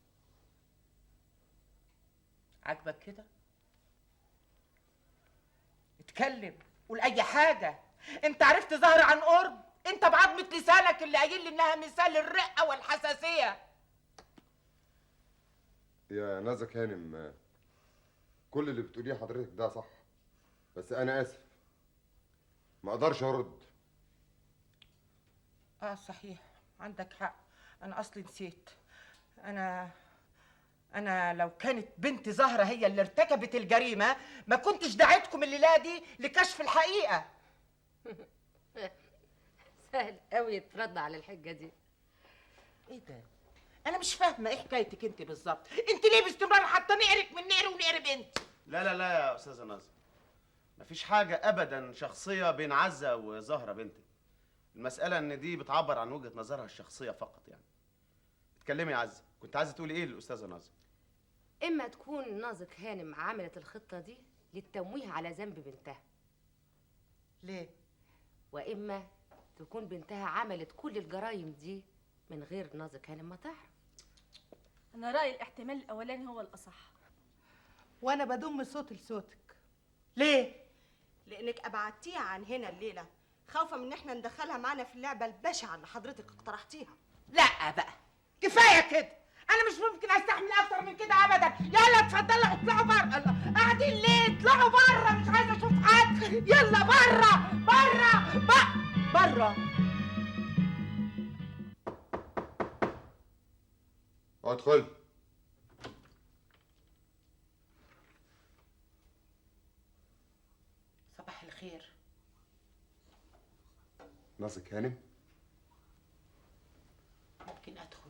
عاجبك كده اتكلم قول اي حاجه انت عرفت زهر عن قرب انت بعضمة لسانك اللي قايل لي انها مثال الرقه والحساسيه يا نازك هانم آه، كل اللي بتقوليه حضرتك ده صح بس انا اسف ما اقدرش ارد اه صحيح عندك حق انا اصلي نسيت انا انا لو كانت بنت زهرة هي اللي ارتكبت الجريمة ما كنتش دعيتكم الليلة دي لكشف الحقيقة سهل قوي يترد على الحجه دي ايه ده انا مش فاهمة ايه حكايتك انت بالظبط انت ليه باستمرار حاطة نقرك من نقر ونقر بنت لا لا لا يا استاذه نازك مفيش حاجه ابدا شخصيه بين عزه وزهره بنتك المساله ان دي بتعبر عن وجهه نظرها الشخصيه فقط يعني اتكلمي يا عزه كنت عايزه تقولي ايه للاستاذه نازك اما تكون نازك هانم عملت الخطه دي للتمويه على ذنب بنتها ليه واما تكون بنتها عملت كل الجرايم دي من غير نازك هانم ما تعرف انا رايي الاحتمال الاولاني هو الاصح وأنا بضم صوت لصوتك ليه لانك ابعدتيها عن هنا الليله خوفا من ان احنا ندخلها معانا في اللعبه البشعه اللي حضرتك اقترحتيها لا بقى كفايه كده انا مش ممكن استحمل اكتر من كده ابدا يلا اتفضلوا اطلعوا بره الله قاعدين ليه اطلعوا بره مش عايزه اشوف حد يلا بره بره بره ادخل الخير ناصك هانم ممكن ادخل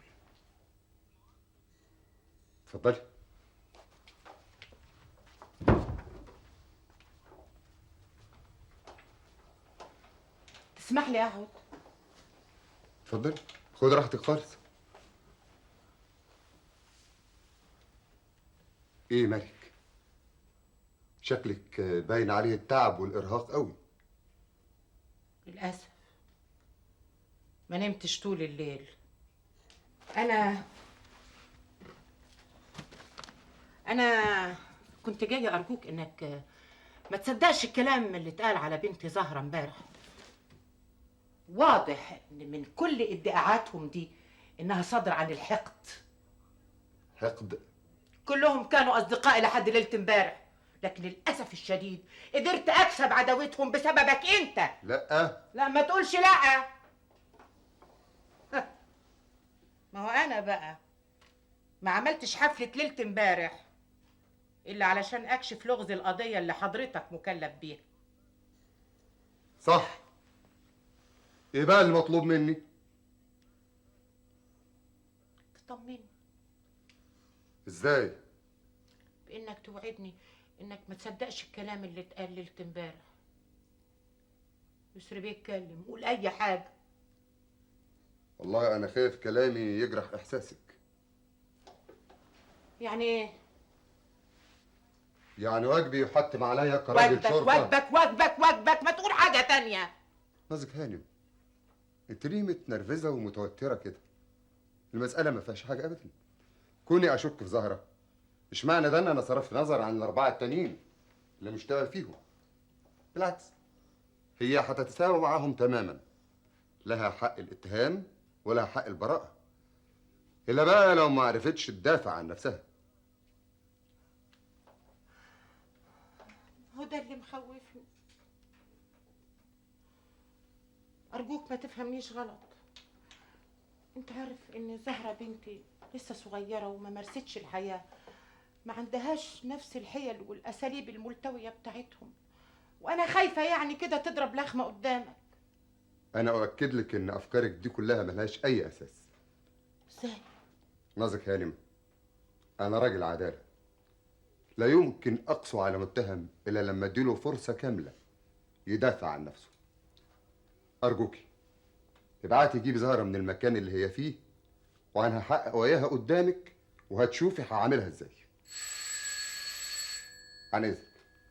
اتفضلي تسمح لي اقعد اتفضلي خد راحتك خالص ايه مالك شكلك باين عليه التعب والارهاق قوي للاسف ما نمتش طول الليل انا انا كنت جايه ارجوك انك ما تصدقش الكلام اللي اتقال على بنتي زهره امبارح واضح ان من كل ادعاءاتهم دي انها صادره عن الحقد حقد كلهم كانوا اصدقائي لحد ليله امبارح لكن للاسف الشديد قدرت اكسب عداوتهم بسببك انت لا لا ما تقولش لا ما هو انا بقى ما عملتش حفله ليله امبارح الا علشان اكشف لغز القضيه اللي حضرتك مكلف بيها صح ايه بقى المطلوب مني تطمني ازاي بانك توعدني انك ما تصدقش الكلام اللي اتقال ليله امبارح يسري بيتكلم قول اي حاجه والله انا خايف كلامي يجرح احساسك يعني ايه يعني واجبي يحتم عليا كراجل واجبك شرطه واجبك واجبك واجبك ما تقول حاجه تانية نازك هانم انت ليه متنرفزه ومتوتره كده المساله ما فيهاش حاجه ابدا كوني اشك في زهره مش معنى ده ان انا صرفت نظر عن الاربعه التانيين اللي مشتغل فيهم بالعكس هي هتتساوى معاهم تماما لها حق الاتهام ولها حق البراءه الا بقى لو ما عرفتش تدافع عن نفسها هو ده اللي مخوفني أرجوك ما تفهمنيش غلط أنت عارف إن زهرة بنتي لسه صغيرة وما مارستش الحياة ما عندهاش نفس الحيل والأساليب الملتوية بتاعتهم وأنا خايفة يعني كده تضرب لخمة قدامك انا اؤكد لك ان افكارك دي كلها ملهاش اي اساس ازاي نازك هانم انا راجل عداله لا يمكن اقسو على متهم الا لما اديله فرصه كامله يدافع عن نفسه ارجوكي ابعتي جيبي زهره من المكان اللي هي فيه وانا هحقق وياها قدامك وهتشوفي هعملها ازاي عن اذنك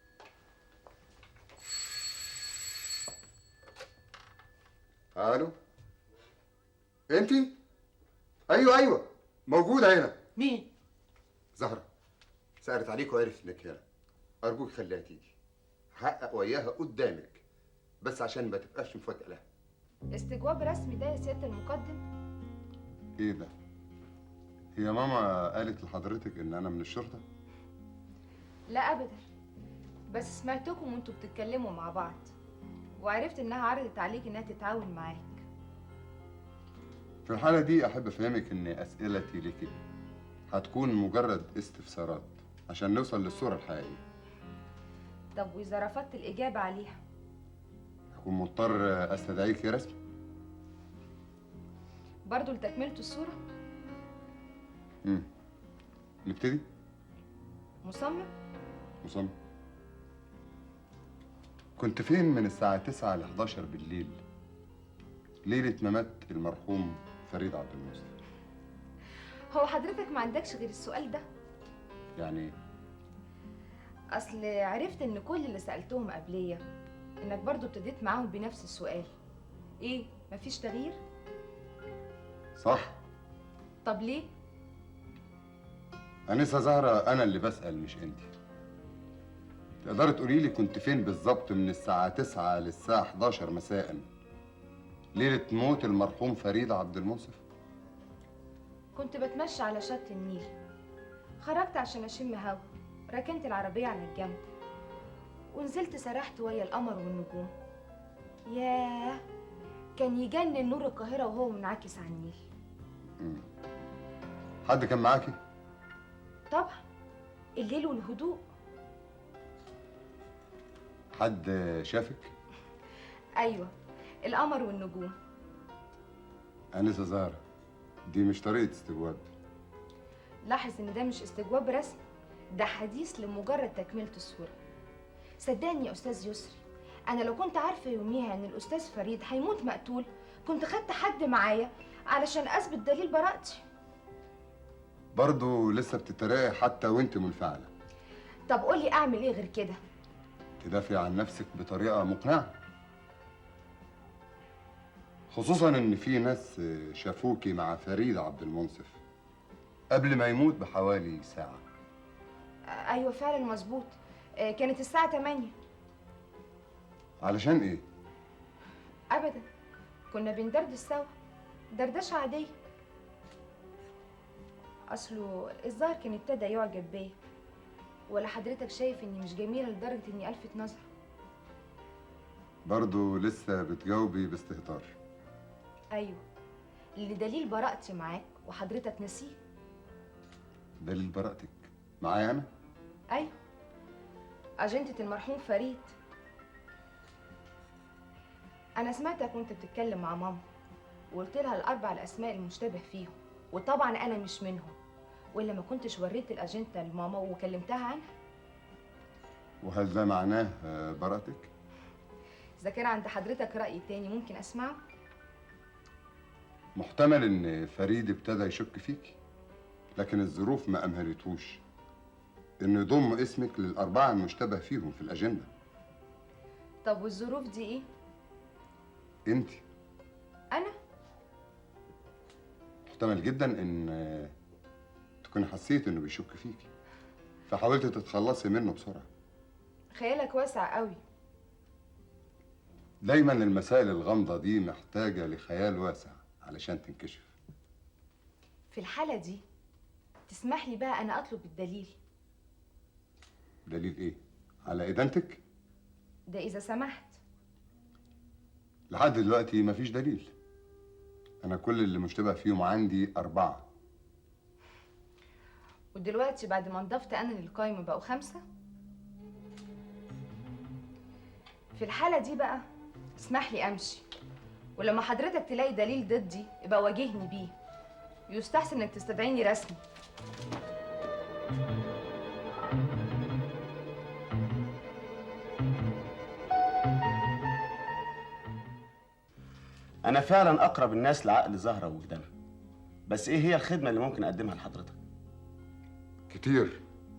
الو انتي ايوه ايوه موجوده هنا مين زهره سألت عليك وعرفت انك هنا ارجوك خليها تيجي حقق وياها قدامك بس عشان ما تبقاش مفاجاه لها استجواب رسمي ده يا سيادة المقدم ايه ده هي ماما قالت لحضرتك ان انا من الشرطه لا أبدا بس سمعتكم وانتوا بتتكلموا مع بعض وعرفت انها عرضت عليك انها تتعاون معاك في الحاله دي احب افهمك ان اسئلتي لك هتكون مجرد استفسارات عشان نوصل للصوره الحقيقيه طب وإذا رفضت الإجابة عليها هكون مضطر استدعيك رسمي برضو لتكملة الصورة امم نبتدي مصمم مصمم كنت فين من الساعة 9 ل 11 بالليل ليلة ما مات المرحوم فريد عبد المنصف هو حضرتك ما عندكش غير السؤال ده يعني إيه؟ أصل عرفت إن كل اللي سألتهم قبلية إنك برضو ابتديت معاهم بنفس السؤال إيه مفيش تغيير؟ صح طب ليه؟ أنسة زهرة أنا اللي بسأل مش أنت تقدري تقولي لي كنت فين بالظبط من الساعة 9 للساعة 11 مساء ليلة موت المرحوم فريد عبد المنصف كنت بتمشى على شط النيل خرجت عشان أشم هوا ركنت العربية على الجنب ونزلت سرحت ويا القمر والنجوم ياه كان يجنن نور القاهرة وهو منعكس على النيل مم. حد كان معاكي؟ طبعا الليل والهدوء حد شافك ايوه القمر والنجوم انسه زهره دي مش طريقه استجواب لاحظ ان ده مش استجواب رسمي ده حديث لمجرد تكملة الصورة صدقني يا استاذ يسري انا لو كنت عارفة يوميها ان الاستاذ فريد هيموت مقتول كنت خدت حد معايا علشان اثبت دليل براءتي برضه لسه بتتريقي حتى وانت منفعله طب قولي اعمل ايه غير كده تدافعي عن نفسك بطريقه مقنعه خصوصا ان في ناس شافوكي مع فريد عبد المنصف قبل ما يموت بحوالي ساعه آه، ايوه فعلا مظبوط آه، كانت الساعة 8 علشان ايه ابدا كنا بندردش سوا دردشة عادية اصله الظاهر كان ابتدى يعجب بيا ولا حضرتك شايف اني مش جميلة لدرجة اني الفت نظر برضه لسه بتجاوبي باستهتار ايوه لدليل براءتي معاك وحضرتك نسيه دليل براءتك معايا انا ايوه اجنتة المرحوم فريد انا سمعتك وانت بتتكلم مع ماما وقلت لها الاربع الاسماء المشتبه فيهم وطبعا انا مش منهم والا ما كنتش وريت الاجنتة لماما وكلمتها عنها وهل ده معناه آه، براءتك اذا كان عند حضرتك راي تاني ممكن اسمعه محتمل ان فريد ابتدى يشك فيك لكن الظروف ما امهلتهوش انه يضم اسمك للاربعه المشتبه فيهم في الاجنده طب والظروف دي ايه انت انا محتمل جدا ان آه، تكوني حسيت انه بيشك فيكي فحاولت تتخلصي منه بسرعه خيالك واسع قوي دايما المسائل الغامضه دي محتاجه لخيال واسع علشان تنكشف في الحالة دي تسمح لي بقى انا اطلب الدليل دليل ايه على ادانتك ده اذا سمحت لحد دلوقتي مفيش دليل انا كل اللي مشتبه فيهم عندي اربعه ودلوقتي بعد ما انضفت انا للقايمة بقوا خمسة في الحالة دي بقى اسمح لي امشي ولما حضرتك تلاقي دليل ضدي يبقى واجهني بيه يستحسن انك تستدعيني رسمي انا فعلا اقرب الناس لعقل زهره ووجدانها بس ايه هي الخدمه اللي ممكن اقدمها لحضرتك كتير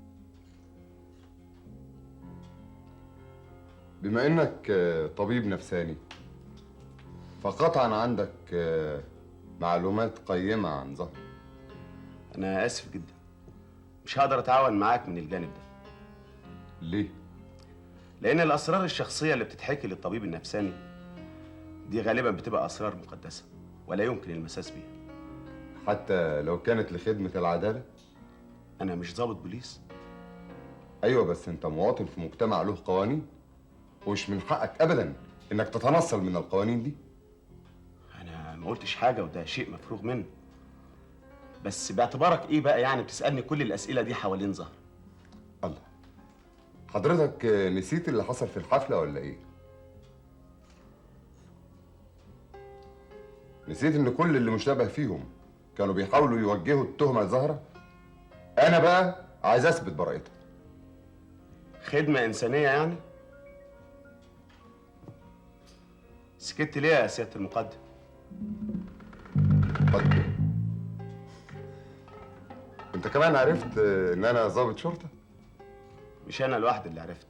بما انك آه، طبيب نفساني فقطعا عندك آه، معلومات قيمة عن زهر انا اسف جدا مش هقدر اتعاون معاك من الجانب ده ليه لان الاسرار الشخصيه اللي بتتحكي للطبيب النفساني دي غالبا بتبقى اسرار مقدسه ولا يمكن المساس بيها حتى لو كانت لخدمة العدالة انا مش ضابط بوليس ايوه بس انت مواطن في مجتمع له قوانين ومش من حقك ابدا انك تتنصل من القوانين دي انا ما قلتش حاجه وده شيء مفروغ منه بس باعتبارك ايه بقى يعني بتسالني كل الاسئله دي حوالين زهر الله حضرتك آه، نسيت اللي حصل في الحفلة ولا ايه؟ نسيت ان كل اللي مشتبه فيهم كانوا بيحاولوا يوجهوا التهمة لزهرة؟ انا بقى عايز اثبت براءتها خدمه انسانيه يعني سكت ليه يا سياده المقدم انت كمان عرفت آه، ان انا ضابط شرطة؟ مش انا لوحدي اللي عرفت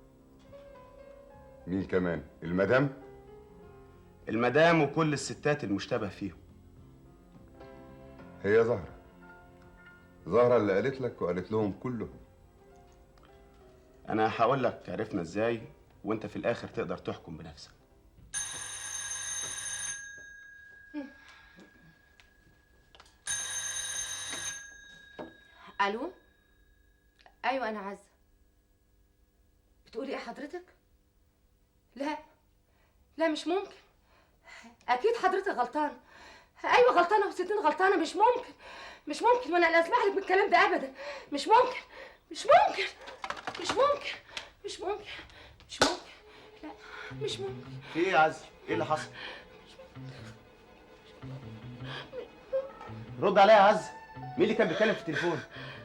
مين كمان؟ المدام؟ المدام وكل الستات المشتبه فيهم هي زهرة زهرة اللي قالت لك وقالت لهم كلهم انا هقول لك عرفنا ازاي وانت في الاخر تقدر تحكم بنفسك الو ايوه انا عزه بتقولي ايه حضرتك لا لا مش ممكن اكيد حضرتك غلطانه ايوه غلطانه وستين غلطانه مش ممكن مش ممكن وانا لا اسمح لك بالكلام ده ابدا مش ممكن مش ممكن مش ممكن مش ممكن مش ممكن مش ممكن في ايه يا عزي ايه اللي حصل رد عليا يا عزي مين اللي كان بيتكلم في التليفون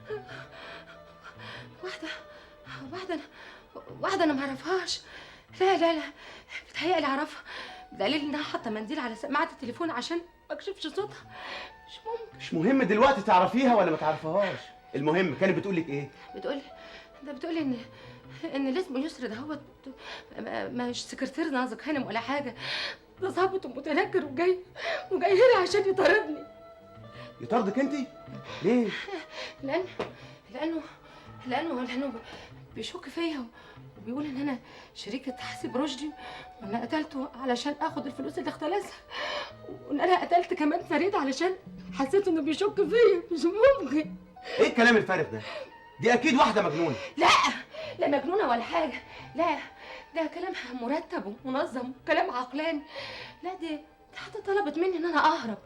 واحدة واحدة أنا واحدة أنا معرفهاش لا لا لا بتهيألي أعرفها بدليل إنها حاطة منديل على سماعة التليفون عشان ما أكشفش صوتها مش ممكن مش مهم دلوقتي تعرفيها ولا ما تعرفيهاش المهم كانت بتقول لك ايه بتقولي ده بتقولي إن إن اللي اسمه يسر ده هو ما- مش سكرتير ناظر هانم ولا حاجة ده ظابط ومتنكر وجاي وجاي هنا عشان يطاردني يطاردك انت ليه لأن لأنه لأنه لأنه بيشك فيا وبيقول إن أنا شريكة حسيب رشدي وإن أنا قتلته علشان آخد الفلوس اللي اختلسها وإن أنا قتلت كمان فريد علشان حسيت إنه بيشك فيا مش ممكن ايه الكلام الفارغ ده دي اكيد واحده مجنونه لا لا مجنونة ولا حاجة لا ده كلام مرتب ومنظم كلام عقلاني لا دي دي حتى طلبت مني إن أنا أهرب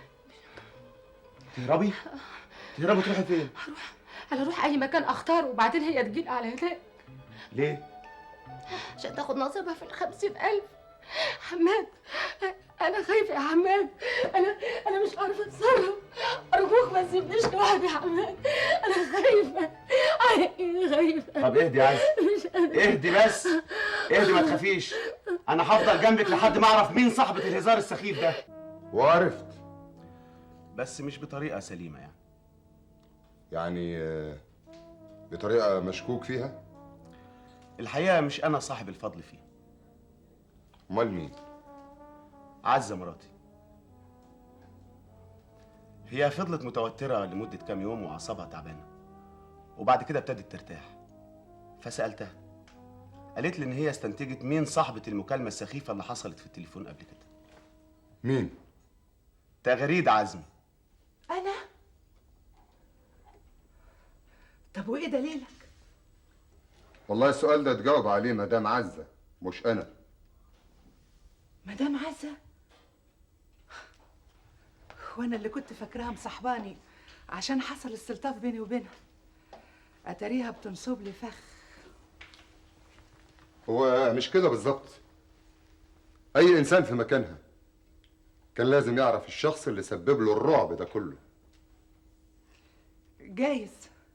تهربي تهربي تروحي فين أنا أروح أي مكان أختاره وبعدين هي تجيل على هناك ليه عشان تاخد نصيبها في الخمسين ألف حماد أنا خايفة يا حماد أنا أنا مش عارفة أتصرف أرجوك ما تسيبنيش لوحدي يا حماد أنا خايفة أنا خايفة طب اهدي يا عزي مش قادرة. اهدي بس اهدي ما تخافيش انا هفضل جنبك لحد ما اعرف مين صاحبه الهزار السخيف ده وعرفت بس مش بطريقه سليمه يعني يعني آه، بطريقة مشكوك فيها الحقيقه مش انا صاحب الفضل فيه امال مين عزه مراتي هي فضلت متوتره لمده كام يوم واعصابها تعبانه وبعد كده ابتدت ترتاح فسالتها قالت لي ان هي استنتجت مين صاحبه المكالمه السخيفه اللي حصلت في التليفون قبل كده مين تغريد عزمي انا طب وايه دليلك والله السؤال ده تجاوب عليه مدام عزة مش أنا مدام عزة وانا اللي كنت فاكراها مصاحباني عشان حصل استلطاف بيني وبينها اتاريها بتنصب لي فخ هو مش كده بالظبط أي إنسان في مكانها كان لازم يعرف الشخص اللي سبب له الرعب ده كله جايز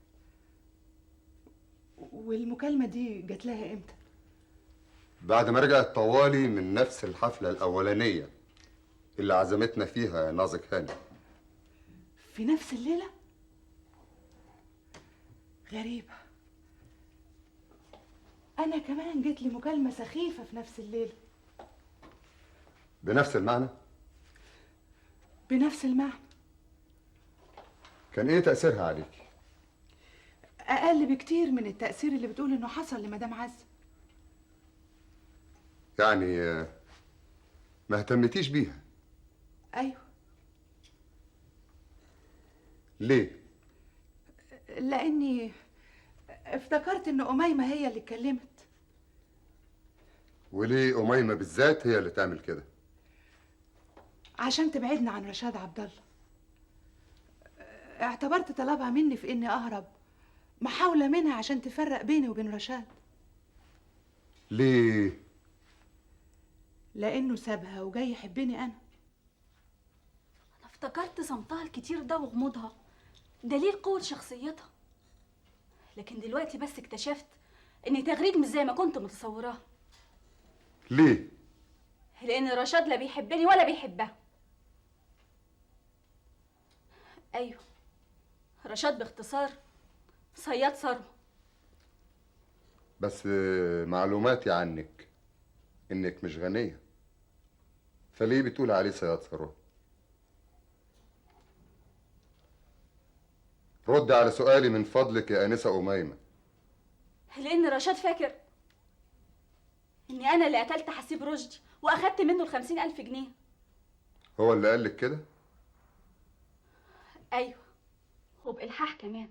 والمكالمة دي جات لها امتى؟ بعد ما رجعت طوالي من نفس الحفلة الأولانية اللي عزمتنا فيها نازك هاني في نفس الليلة؟ غريبة أنا كمان جت لي مكالمة سخيفة في نفس الليلة بنفس المعنى بنفس المعنى كان إيه تأثيرها عليك؟ أقل بكتير من التأثير اللي بتقول إنه حصل لمدام عزة يعني آه، ما اهتمتيش بيها أيوه ليه؟ لأني افتكرت إن أميمة هي اللي اتكلمت وليه أميمة بالذات هي اللي تعمل كده؟ عشان تبعدنا عن رشاد عبد الله اعتبرت طلبها مني في إني أهرب محاولة منها عشان تفرق بيني وبين رشاد ليه؟ لأنه سابها وجاي يحبني أنا انا افتكرت صمتها الكتير ده وغموضها دليل قوة شخصيتها لكن دلوقتي بس اكتشفت ان تغريد مش زي ما كنت متصوراه ليه؟ لان رشاد لا بيحبني ولا بيحبها ايوه رشاد باختصار صياد ثروه بس آه، معلوماتي عنك إنك مش غنية فليه بتقول عليه صياد ثروة؟ رد على سؤالي من فضلك يا آنسة أميمة لان رشاد فاكر اني انا اللي قتلت حسيب رشدي واخدت منه الخمسين الف جنيه هو اللي قال لك كده؟ ايوه وبالحاح كمان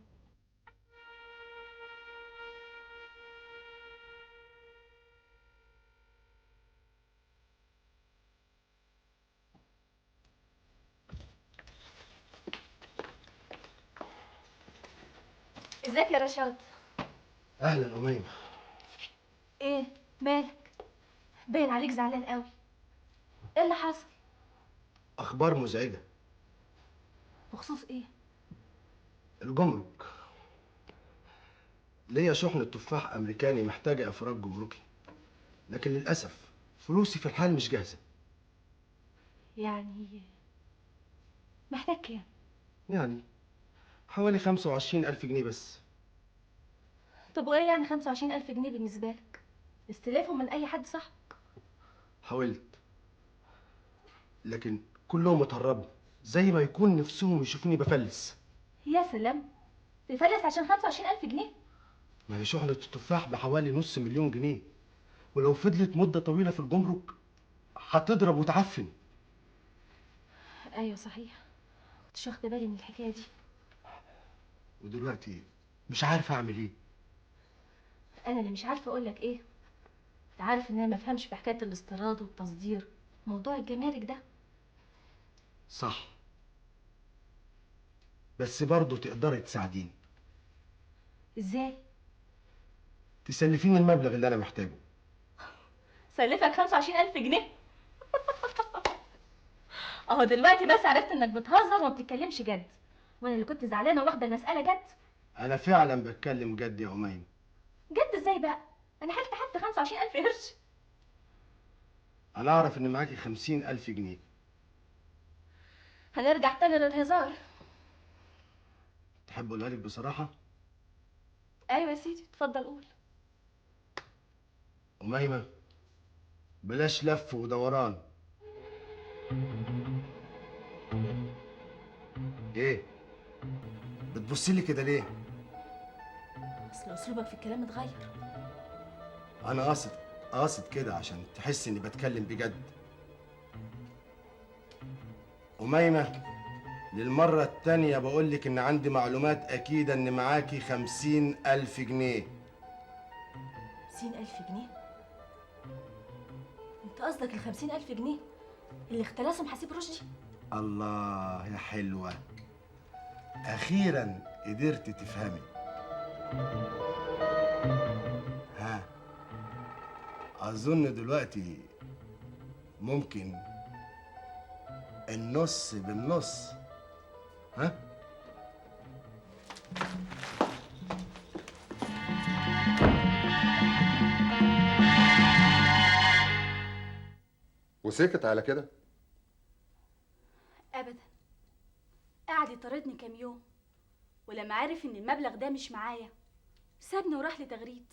ازيك يا رشاد اهلا اميمه ايه مالك باين عليك زعلان قوي ايه اللي حصل اخبار مزعجه بخصوص ايه الجمرك ليا شحنة تفاح أمريكاني محتاجة إفراج جمركي لكن للأسف فلوسي في الحال مش جاهزة يعني محتاج كام يعني حوالي خمسة وعشرين ألف جنيه بس طب وايه يعني 25000 جنيه بالنسبه لك استلافهم من اي حد صح حاولت لكن كلهم اتهربوا زي ما يكون نفسهم يشوفوني بفلس يا سلام تفلس عشان 25000 جنيه ما هي شحنة التفاح بحوالي نص مليون جنيه ولو فضلت مدة طويلة في الجمرك هتضرب وتعفن ايوه صحيح كنتش واخده بالي من الحكايه دي ودلوقتي مش عارف أعمل إيه انا اللي مش عارفه اقول لك ايه انت عارف ان انا ما بفهمش في حكايه الاستيراد والتصدير موضوع الجمارك ده صح بس برضه تقدري تساعديني ازاي تسلفيني المبلغ اللي أنا محتاجه سلفك 25000 جنيه اهو دلوقتي بس عرفت انك بتهزر وما بتتكلمش جد وانا اللي كنت زعلانه واخده المساله جد أنا فعلا بتكلم جد يا أمين جد ازاي بقى انا حلت حتى 25000 قرش أنا أعرف إن معاكي خمسين ألف جنيه هنرجع تاني للهزار تحب أقولها لك بصراحة ايوه يا سيدي اتفضل قول أميمة بلاش لف ودوران ايه بتبصي لي كده ليه اصل اسلوبك في الكلام اتغير انا قاصد قاصد كده عشان تحس اني بتكلم بجد أميمة للمرة التانية بقول لك إن عندي معلومات أكيدة إن معاكي خمسين ألف جنيه 50000 جنيه انت قصدك ال 50000 جنيه اللي اختلسهم حسيب رشدي الله يا حلوة أخيرا قدرت تفهمي ها أظن دلوقتي ممكن النص بالنص ها وسكت على كده ابدا قعد يطاردني كام يوم ولما عرف ان المبلغ ده مش معايا سابني وراح لتغريد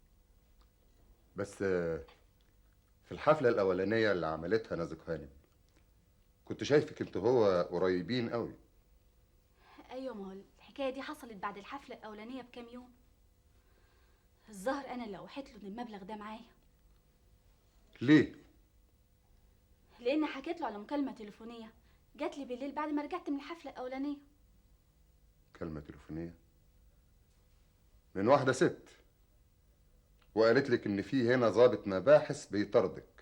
بس آه، في الحفلة الأولانية اللي عملتها نازك هانم كنت شايفك انت هو قريبين قوي ايوه ما هو الحكايه دي حصلت بعد الحفله الاولانيه بكام يوم الظاهر انا اللي اوحيت له ان المبلغ ده معايا ليه؟ لان حكيت له على مكالمه تليفونيه جات لي بالليل بعد ما رجعت من الحفله الاولانيه كلمة تليفونية من واحدة ست وقالت لك إن في هنا ضابط مباحث بيطاردك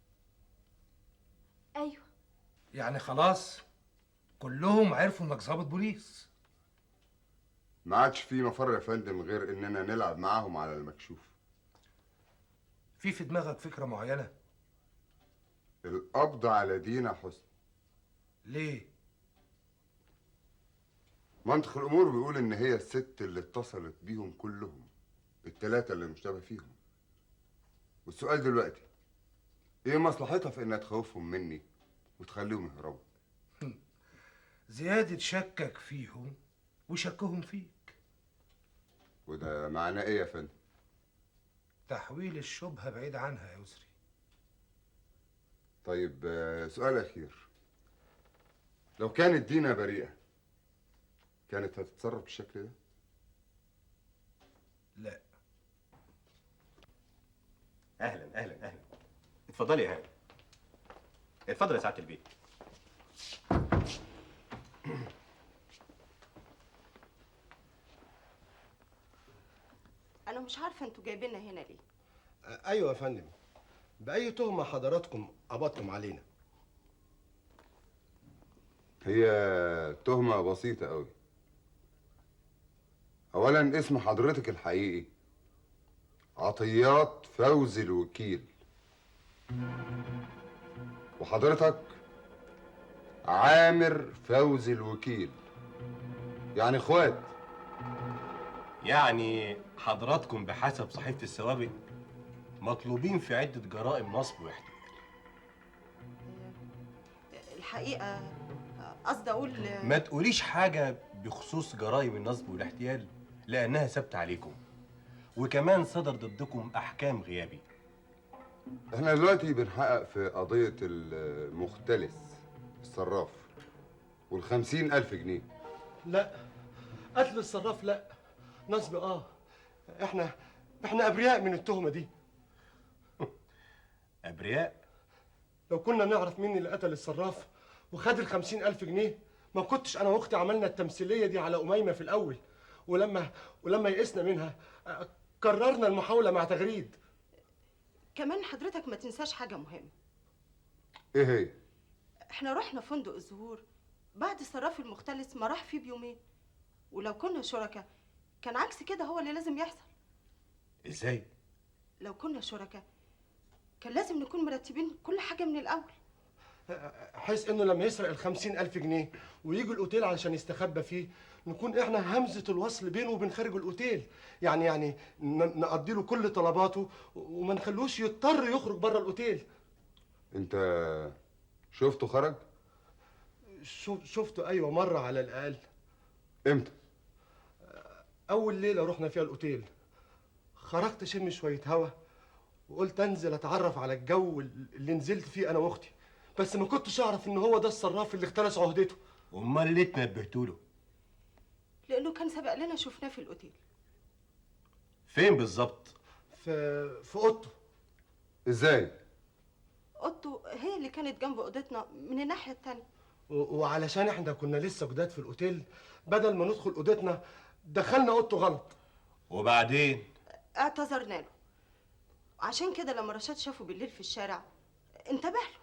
ايوه يعني خلاص كلهم عرفوا انك ضابط بوليس ما عادش في مفر يا فندم غير إننا نلعب معاهم على المكشوف في في دماغك فكره معينه القبض على دينا حسن ليه منطق الأمور بيقول إن هي الست اللي اتصلت بيهم كلهم التلاتة اللي مشتبه فيهم والسؤال دلوقتي إيه مصلحتها في إنها تخوفهم مني وتخليهم يهربوا زياده شكك فيهم وشكهم فيك وده معناه إيه يا فندم؟ تحويل الشبهه بعيد عنها يا يسري طيب آه، سؤال أخير لو كانت دينا بريئة كانت هتتصرف بالشكل ده؟ لا اهلا اهلا اهلا اتفضلي يا هاني اتفضل يا سعاده البيت انا مش عارفه انتوا جايبيننا هنا ليه أيوة يا فندم بأي تهمة حضراتكم قبضتم علينا هي تهمة بسيطة أوي أولا اسم حضرتك الحقيقي عطيات فوزي الوكيل وحضرتك عامر فوزي الوكيل يعني اخوات يعني حضراتكم بحسب صحيفة السوابق مطلوبين في عدة جرائم نصب واحتيال الحقيقه قصدي اقول ما تقوليش حاجة بخصوص جرائم النصب والاحتيال لأنها ثابتة عليكم وكمان صدر ضدكم أحكام غيابي احنا دلوقتي بنحقق في قضية المختلس الصراف والخمسين ألف جنيه لا قتل الصراف لا نصب اه احنا احنا ابرياء من التهمه دي أبرياء لو كنا نعرف مين اللي قتل الصراف وخد ال ألف جنيه ما كنتش انا واختي عملنا التمثيليه دي على اميمه في الاول ولما ولما يئسنا منها آه، قررنا المحاوله مع تغريد كمان حضرتك ما تنساش حاجه مهمه ايه هي؟ احنا رحنا فندق الزهور بعد صراف المختلس ما راح فيه بيومين ولو كنا شركاء كان عكس كده هو اللي لازم يحصل إزاي؟ لو كنا شركاء كان لازم نكون مرتبين كل حاجه من الاول حيث انه لما يسرق ال ألف جنيه ويجي الاوتيل علشان يستخبى فيه نكون احنا همزه الوصل بينه وبين خارج الاوتيل يعني يعني ن- نقضي له كل طلباته وما نخلوش يضطر يخرج بره الاوتيل انت شفته خرج؟ شوف شفته ايوه مره على الاقل امتى؟ اول ليله رحنا فيها الاوتيل خرجت اشم شويه هوا وقلت انزل اتعرف على الجو اللي نزلت فيه انا واختي بس ما كنتش اعرف ان هو ده الصراف اللي اختلس عهدته أمال ليه تنبهتوا له؟ لانه كان سبق لنا شفناه في الاوتيل فين بالظبط؟ في في اوضته ازاي؟ اوضته هي اللي كانت جنب اوضتنا من الناحيه التانيه و- وعلشان احنا كنا لسه جداد في الاوتيل بدل ما ندخل اوضتنا دخلنا اوضته غلط وبعدين اعتذرنا له عشان كده لما رشاد شافه بالليل في الشارع انتبه له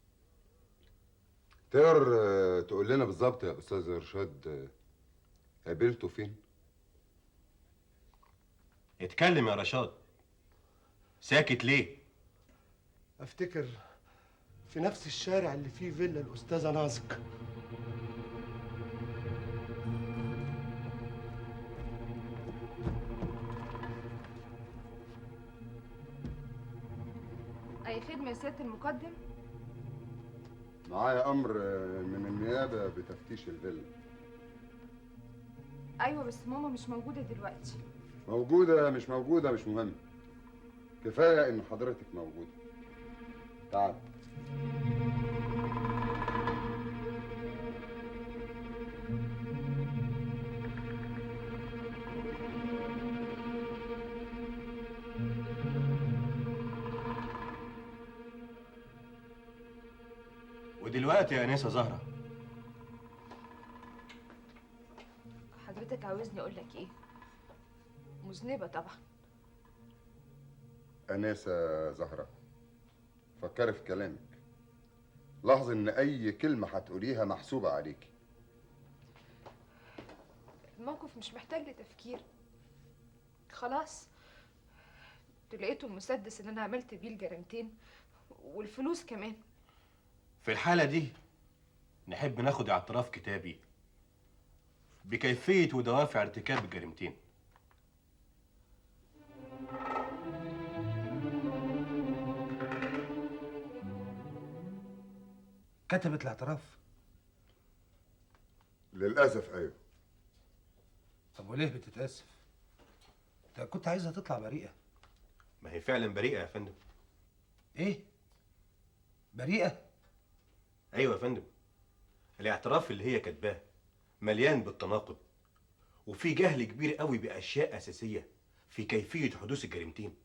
تقدر آه، تقول لنا بالظبط يا استاذ ارشاد آه، قابلته فين؟ اتكلم يا رشاد ساكت ليه؟ افتكر في نفس الشارع اللي فيه فيلا الاستاذه نازك اي خدمه يا سياده المقدم معايا امر آه، من النيابه بتفتيش الفيلا ايوه بس ماما مش موجوده دلوقتي موجوده مش موجوده مش مهم كفايه ان حضرتك موجوده تعال ودلوقتي يا أنسة زهرة حضرتك عاوزني اقول لك ايه مذنبه طبعا انسه زهره فكري في كلامك لاحظ ان اي كلمه هتقوليها محسوبه عليكي الموقف مش محتاج لتفكير خلاص لقيته المسدس اللي انا عملت بيه الجريمتين والفلوس كمان في الحالة دي نحب ناخد اعتراف كتابي بكيفية ودوافع ارتكاب الجريمتين كتبت الاعتراف للاسف ايوه طب وليه بتتأسف؟ انت كنت عايزها تطلع بريئة ما هي فعلا بريئة يا فندم ايه؟ بريئة؟ أيوة يا فندم الاعتراف اللي هي كاتباه مليان بالتناقض وفي جهل كبير قوي بأشياء أساسية في كيفية حدوث الجريمتين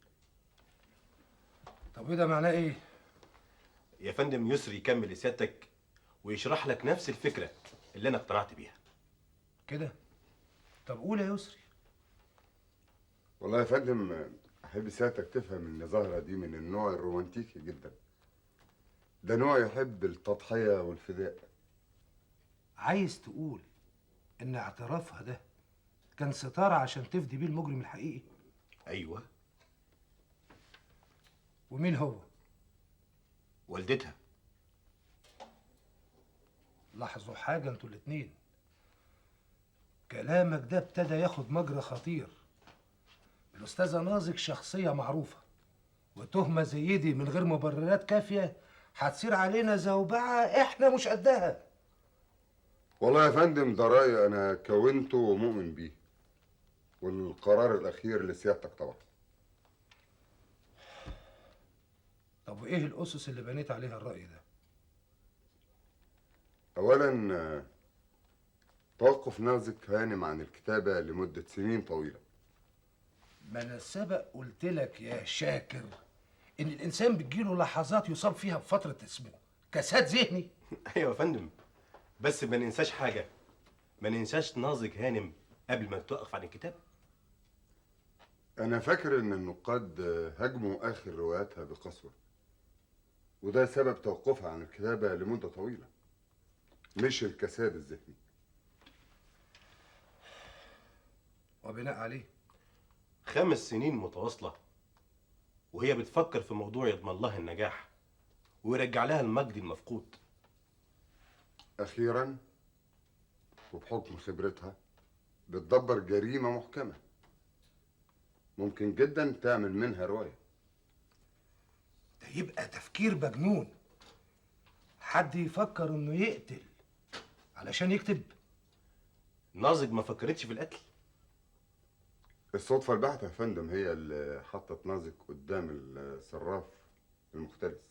طب وده معناه ايه؟ يا فندم يسري يكمل لسيادتك ويشرح لك نفس الفكرة اللي أنا اقتنعت بيها كده؟ طب قول يا يسري والله يا فندم احب سيادتك تفهم ان زهره دي من النوع الرومانتيكي جدا ده نوع يحب التضحيه والفداء عايز تقول ان اعترافها ده كان ستارة عشان تفدي بيه المجرم الحقيقي أيوة ومين هو؟ والدتها لاحظوا حاجة انتوا الاتنين كلامك ده ابتدى ياخد مجرى خطير الأستاذة نازك شخصية معروفة وتهمة زي دي من غير مبررات كافية هتصير علينا زوبعة احنا مش قدها والله يا فندم ده رأي أنا كونته ومؤمن بيه والقرار الأخير لسيادتك طبعا طب وإيه الأسس اللي بنيت عليها الرأي ده؟ أولا آه، توقف نازك هانم عن الكتابة لمدة سنين طويلة ما أنا سبق قلت لك يا شاكر إن الإنسان بتجيله لحظات يصاب فيها بفترة اسمه كساد ذهني ايوه يا فندم بس ما ننساش حاجه ما ننساش ناظج هانم قبل ما توقف عن الكتاب أنا فاكر إن النقاد آه، هاجموا آخر رواياتها بقسوة وده سبب توقفها عن الكتابة لمدة طويلة مش الكساد الذهني وبناء عليه خمس سنين متواصله وهي بتفكر في موضوع يضمن لها النجاح ويرجع لها المجد المفقود أخيرا وبحكم خبرتها بتدبر جريمة محكمة ممكن جدا تعمل منها رواية ده يبقى تفكير مجنون حد يفكر إنه يقتل علشان يكتب ناظج ما فكرتش في القتل الصدفة البحتة يا فندم هي اللي حطت نازك قدام الصراف المختلس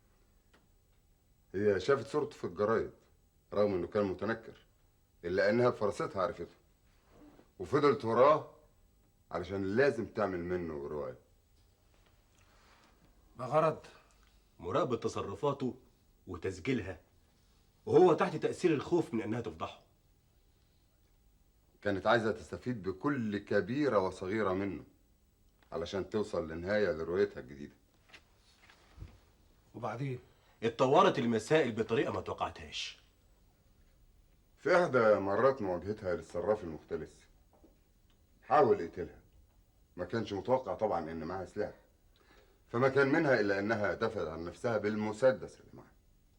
هي شافت صورته في الجرايد رغم انه كان متنكر الا انها بفرستها عرفته وفضلت وراه علشان لازم تعمل منه رواية بغرض مراقبه تصرفاته وتسجيلها وهو تحت تاثير الخوف من انها تفضحه كانت عايزة تستفيد بكل كبيرة وصغيرة منه علشان توصل لنهاية لروايتها الجديدة وبعدين اتطورت المسائل بطريقه ما توقعتهاش في إحدى مرات مواجهتها للصراف المختلس حاول يقتلها ما كانش متوقع طبعا إن معاها سلاح فما كان منها إلا إنها دفعت عن نفسها بالمسدس اللي معاها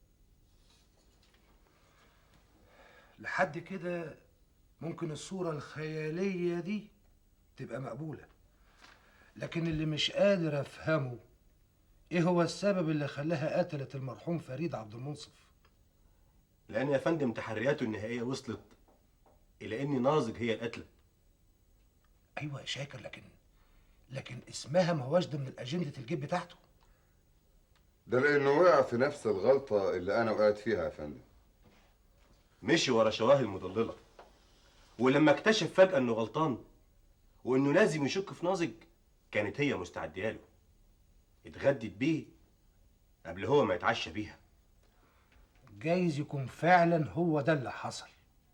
لحد كده ممكن الصورة الخيالية دي تبقى مقبولة لكن اللي مش قادر أفهمه إيه هو السبب اللي خلاها قتلت المرحوم فريد عبد المنصف لان يا فندم تحرياته النهائيه وصلت الى ان ناظج هي القاتله أيوة يا شاكر لكن لكن اسمها ما هواش ضمن الأجندة الجيب بتاعته ده لأنه وقع في نفس الغلطة اللي أنا وقعت فيها يا فندم مشي ورا شواهد مضلله ولما اكتشف فجاه انه غلطان وانه لازم يشك في ناظج كانت هي مستعديه له اتغدت بيه قبل هو ما يتعشى بيها جايز يكون فعلا هو ده اللي حصل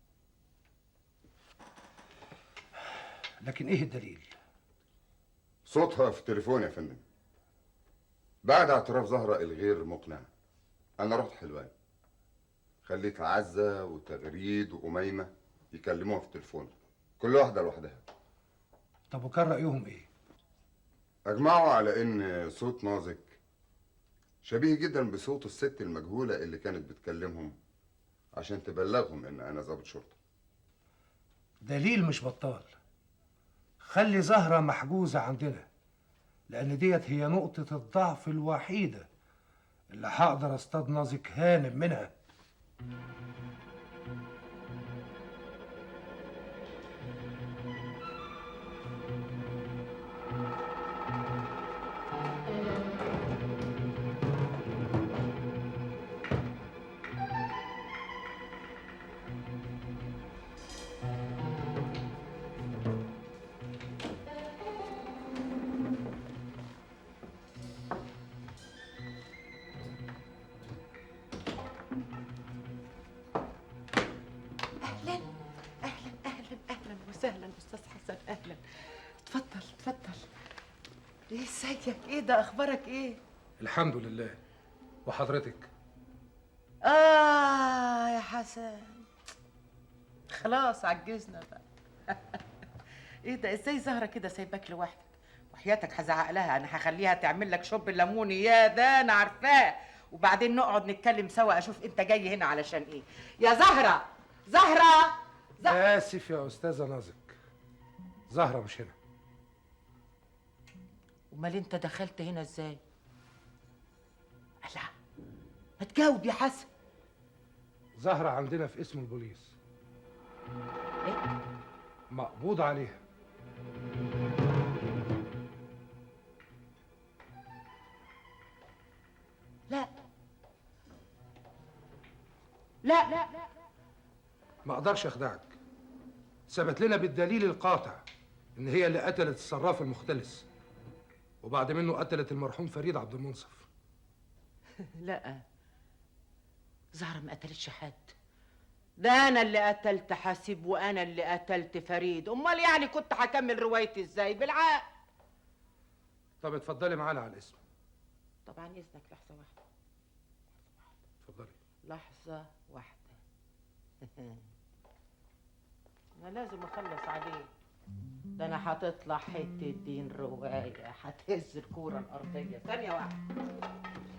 لكن إيه الدليل؟ صوتها في التليفون يا فندم بعد اعتراف زهرة الغير مقنع أنا رحت حلوان خليت عزة وتغريد وأميمة يكلموها في التليفون كل واحدة لوحدها طب وكان رأيهم إيه؟ أجمعوا على إن صوت نازك شبيه جدا بصوت الست المجهولة اللي كانت بتكلمهم عشان تبلغهم إن أنا ضابط شرطة دليل مش بطال خلي زهرة محجوزة عندنا لأن ديت هي نقطة الضعف الوحيدة اللي هقدر اصطاد نازك هانم منها اهلا اهلا اهلا اهلا وسهلا استاذ حسن اهلا اتفضل اتفضل ايه ازيك ايه ده اخبارك ايه الحمد لله وحضرتك اه يا حسن خلاص عجزنا بقى ايه ده ازاي زهره كده سايباك لوحدك وحياتك هزعق لها انا هخليها تعمل لك شوب ليموني يا ده انا عارفاه وبعدين نقعد نتكلم سوا اشوف انت جاي هنا علشان ايه يا زهره زهره اسف يا استاذه نازك زهره مش هنا امال انت دخلت هنا ازاي لا ما تجاوب يا حسن زهره عندنا في اسم البوليس مقبوض عليها لا لا لا ما اقدرش اخدعك ثبت لنا بالدليل القاطع ان هي اللي قتلت الصراف المختلس وبعد منه قتلت المرحوم فريد عبد المنصف لا زهرة ما قتلتش حد ده انا اللي قتلت حاسب وانا اللي قتلت فريد امال يعني كنت هكمل روايتي ازاي بالعقل طب اتفضلي معانا على الاسم طبعا اذنك لحظه واحده اتفضلي لحظه واحده انا لازم اخلص عليه ده انا هتطلع حته دين روايه هتهز الكوره الارضيه ثانيه واحده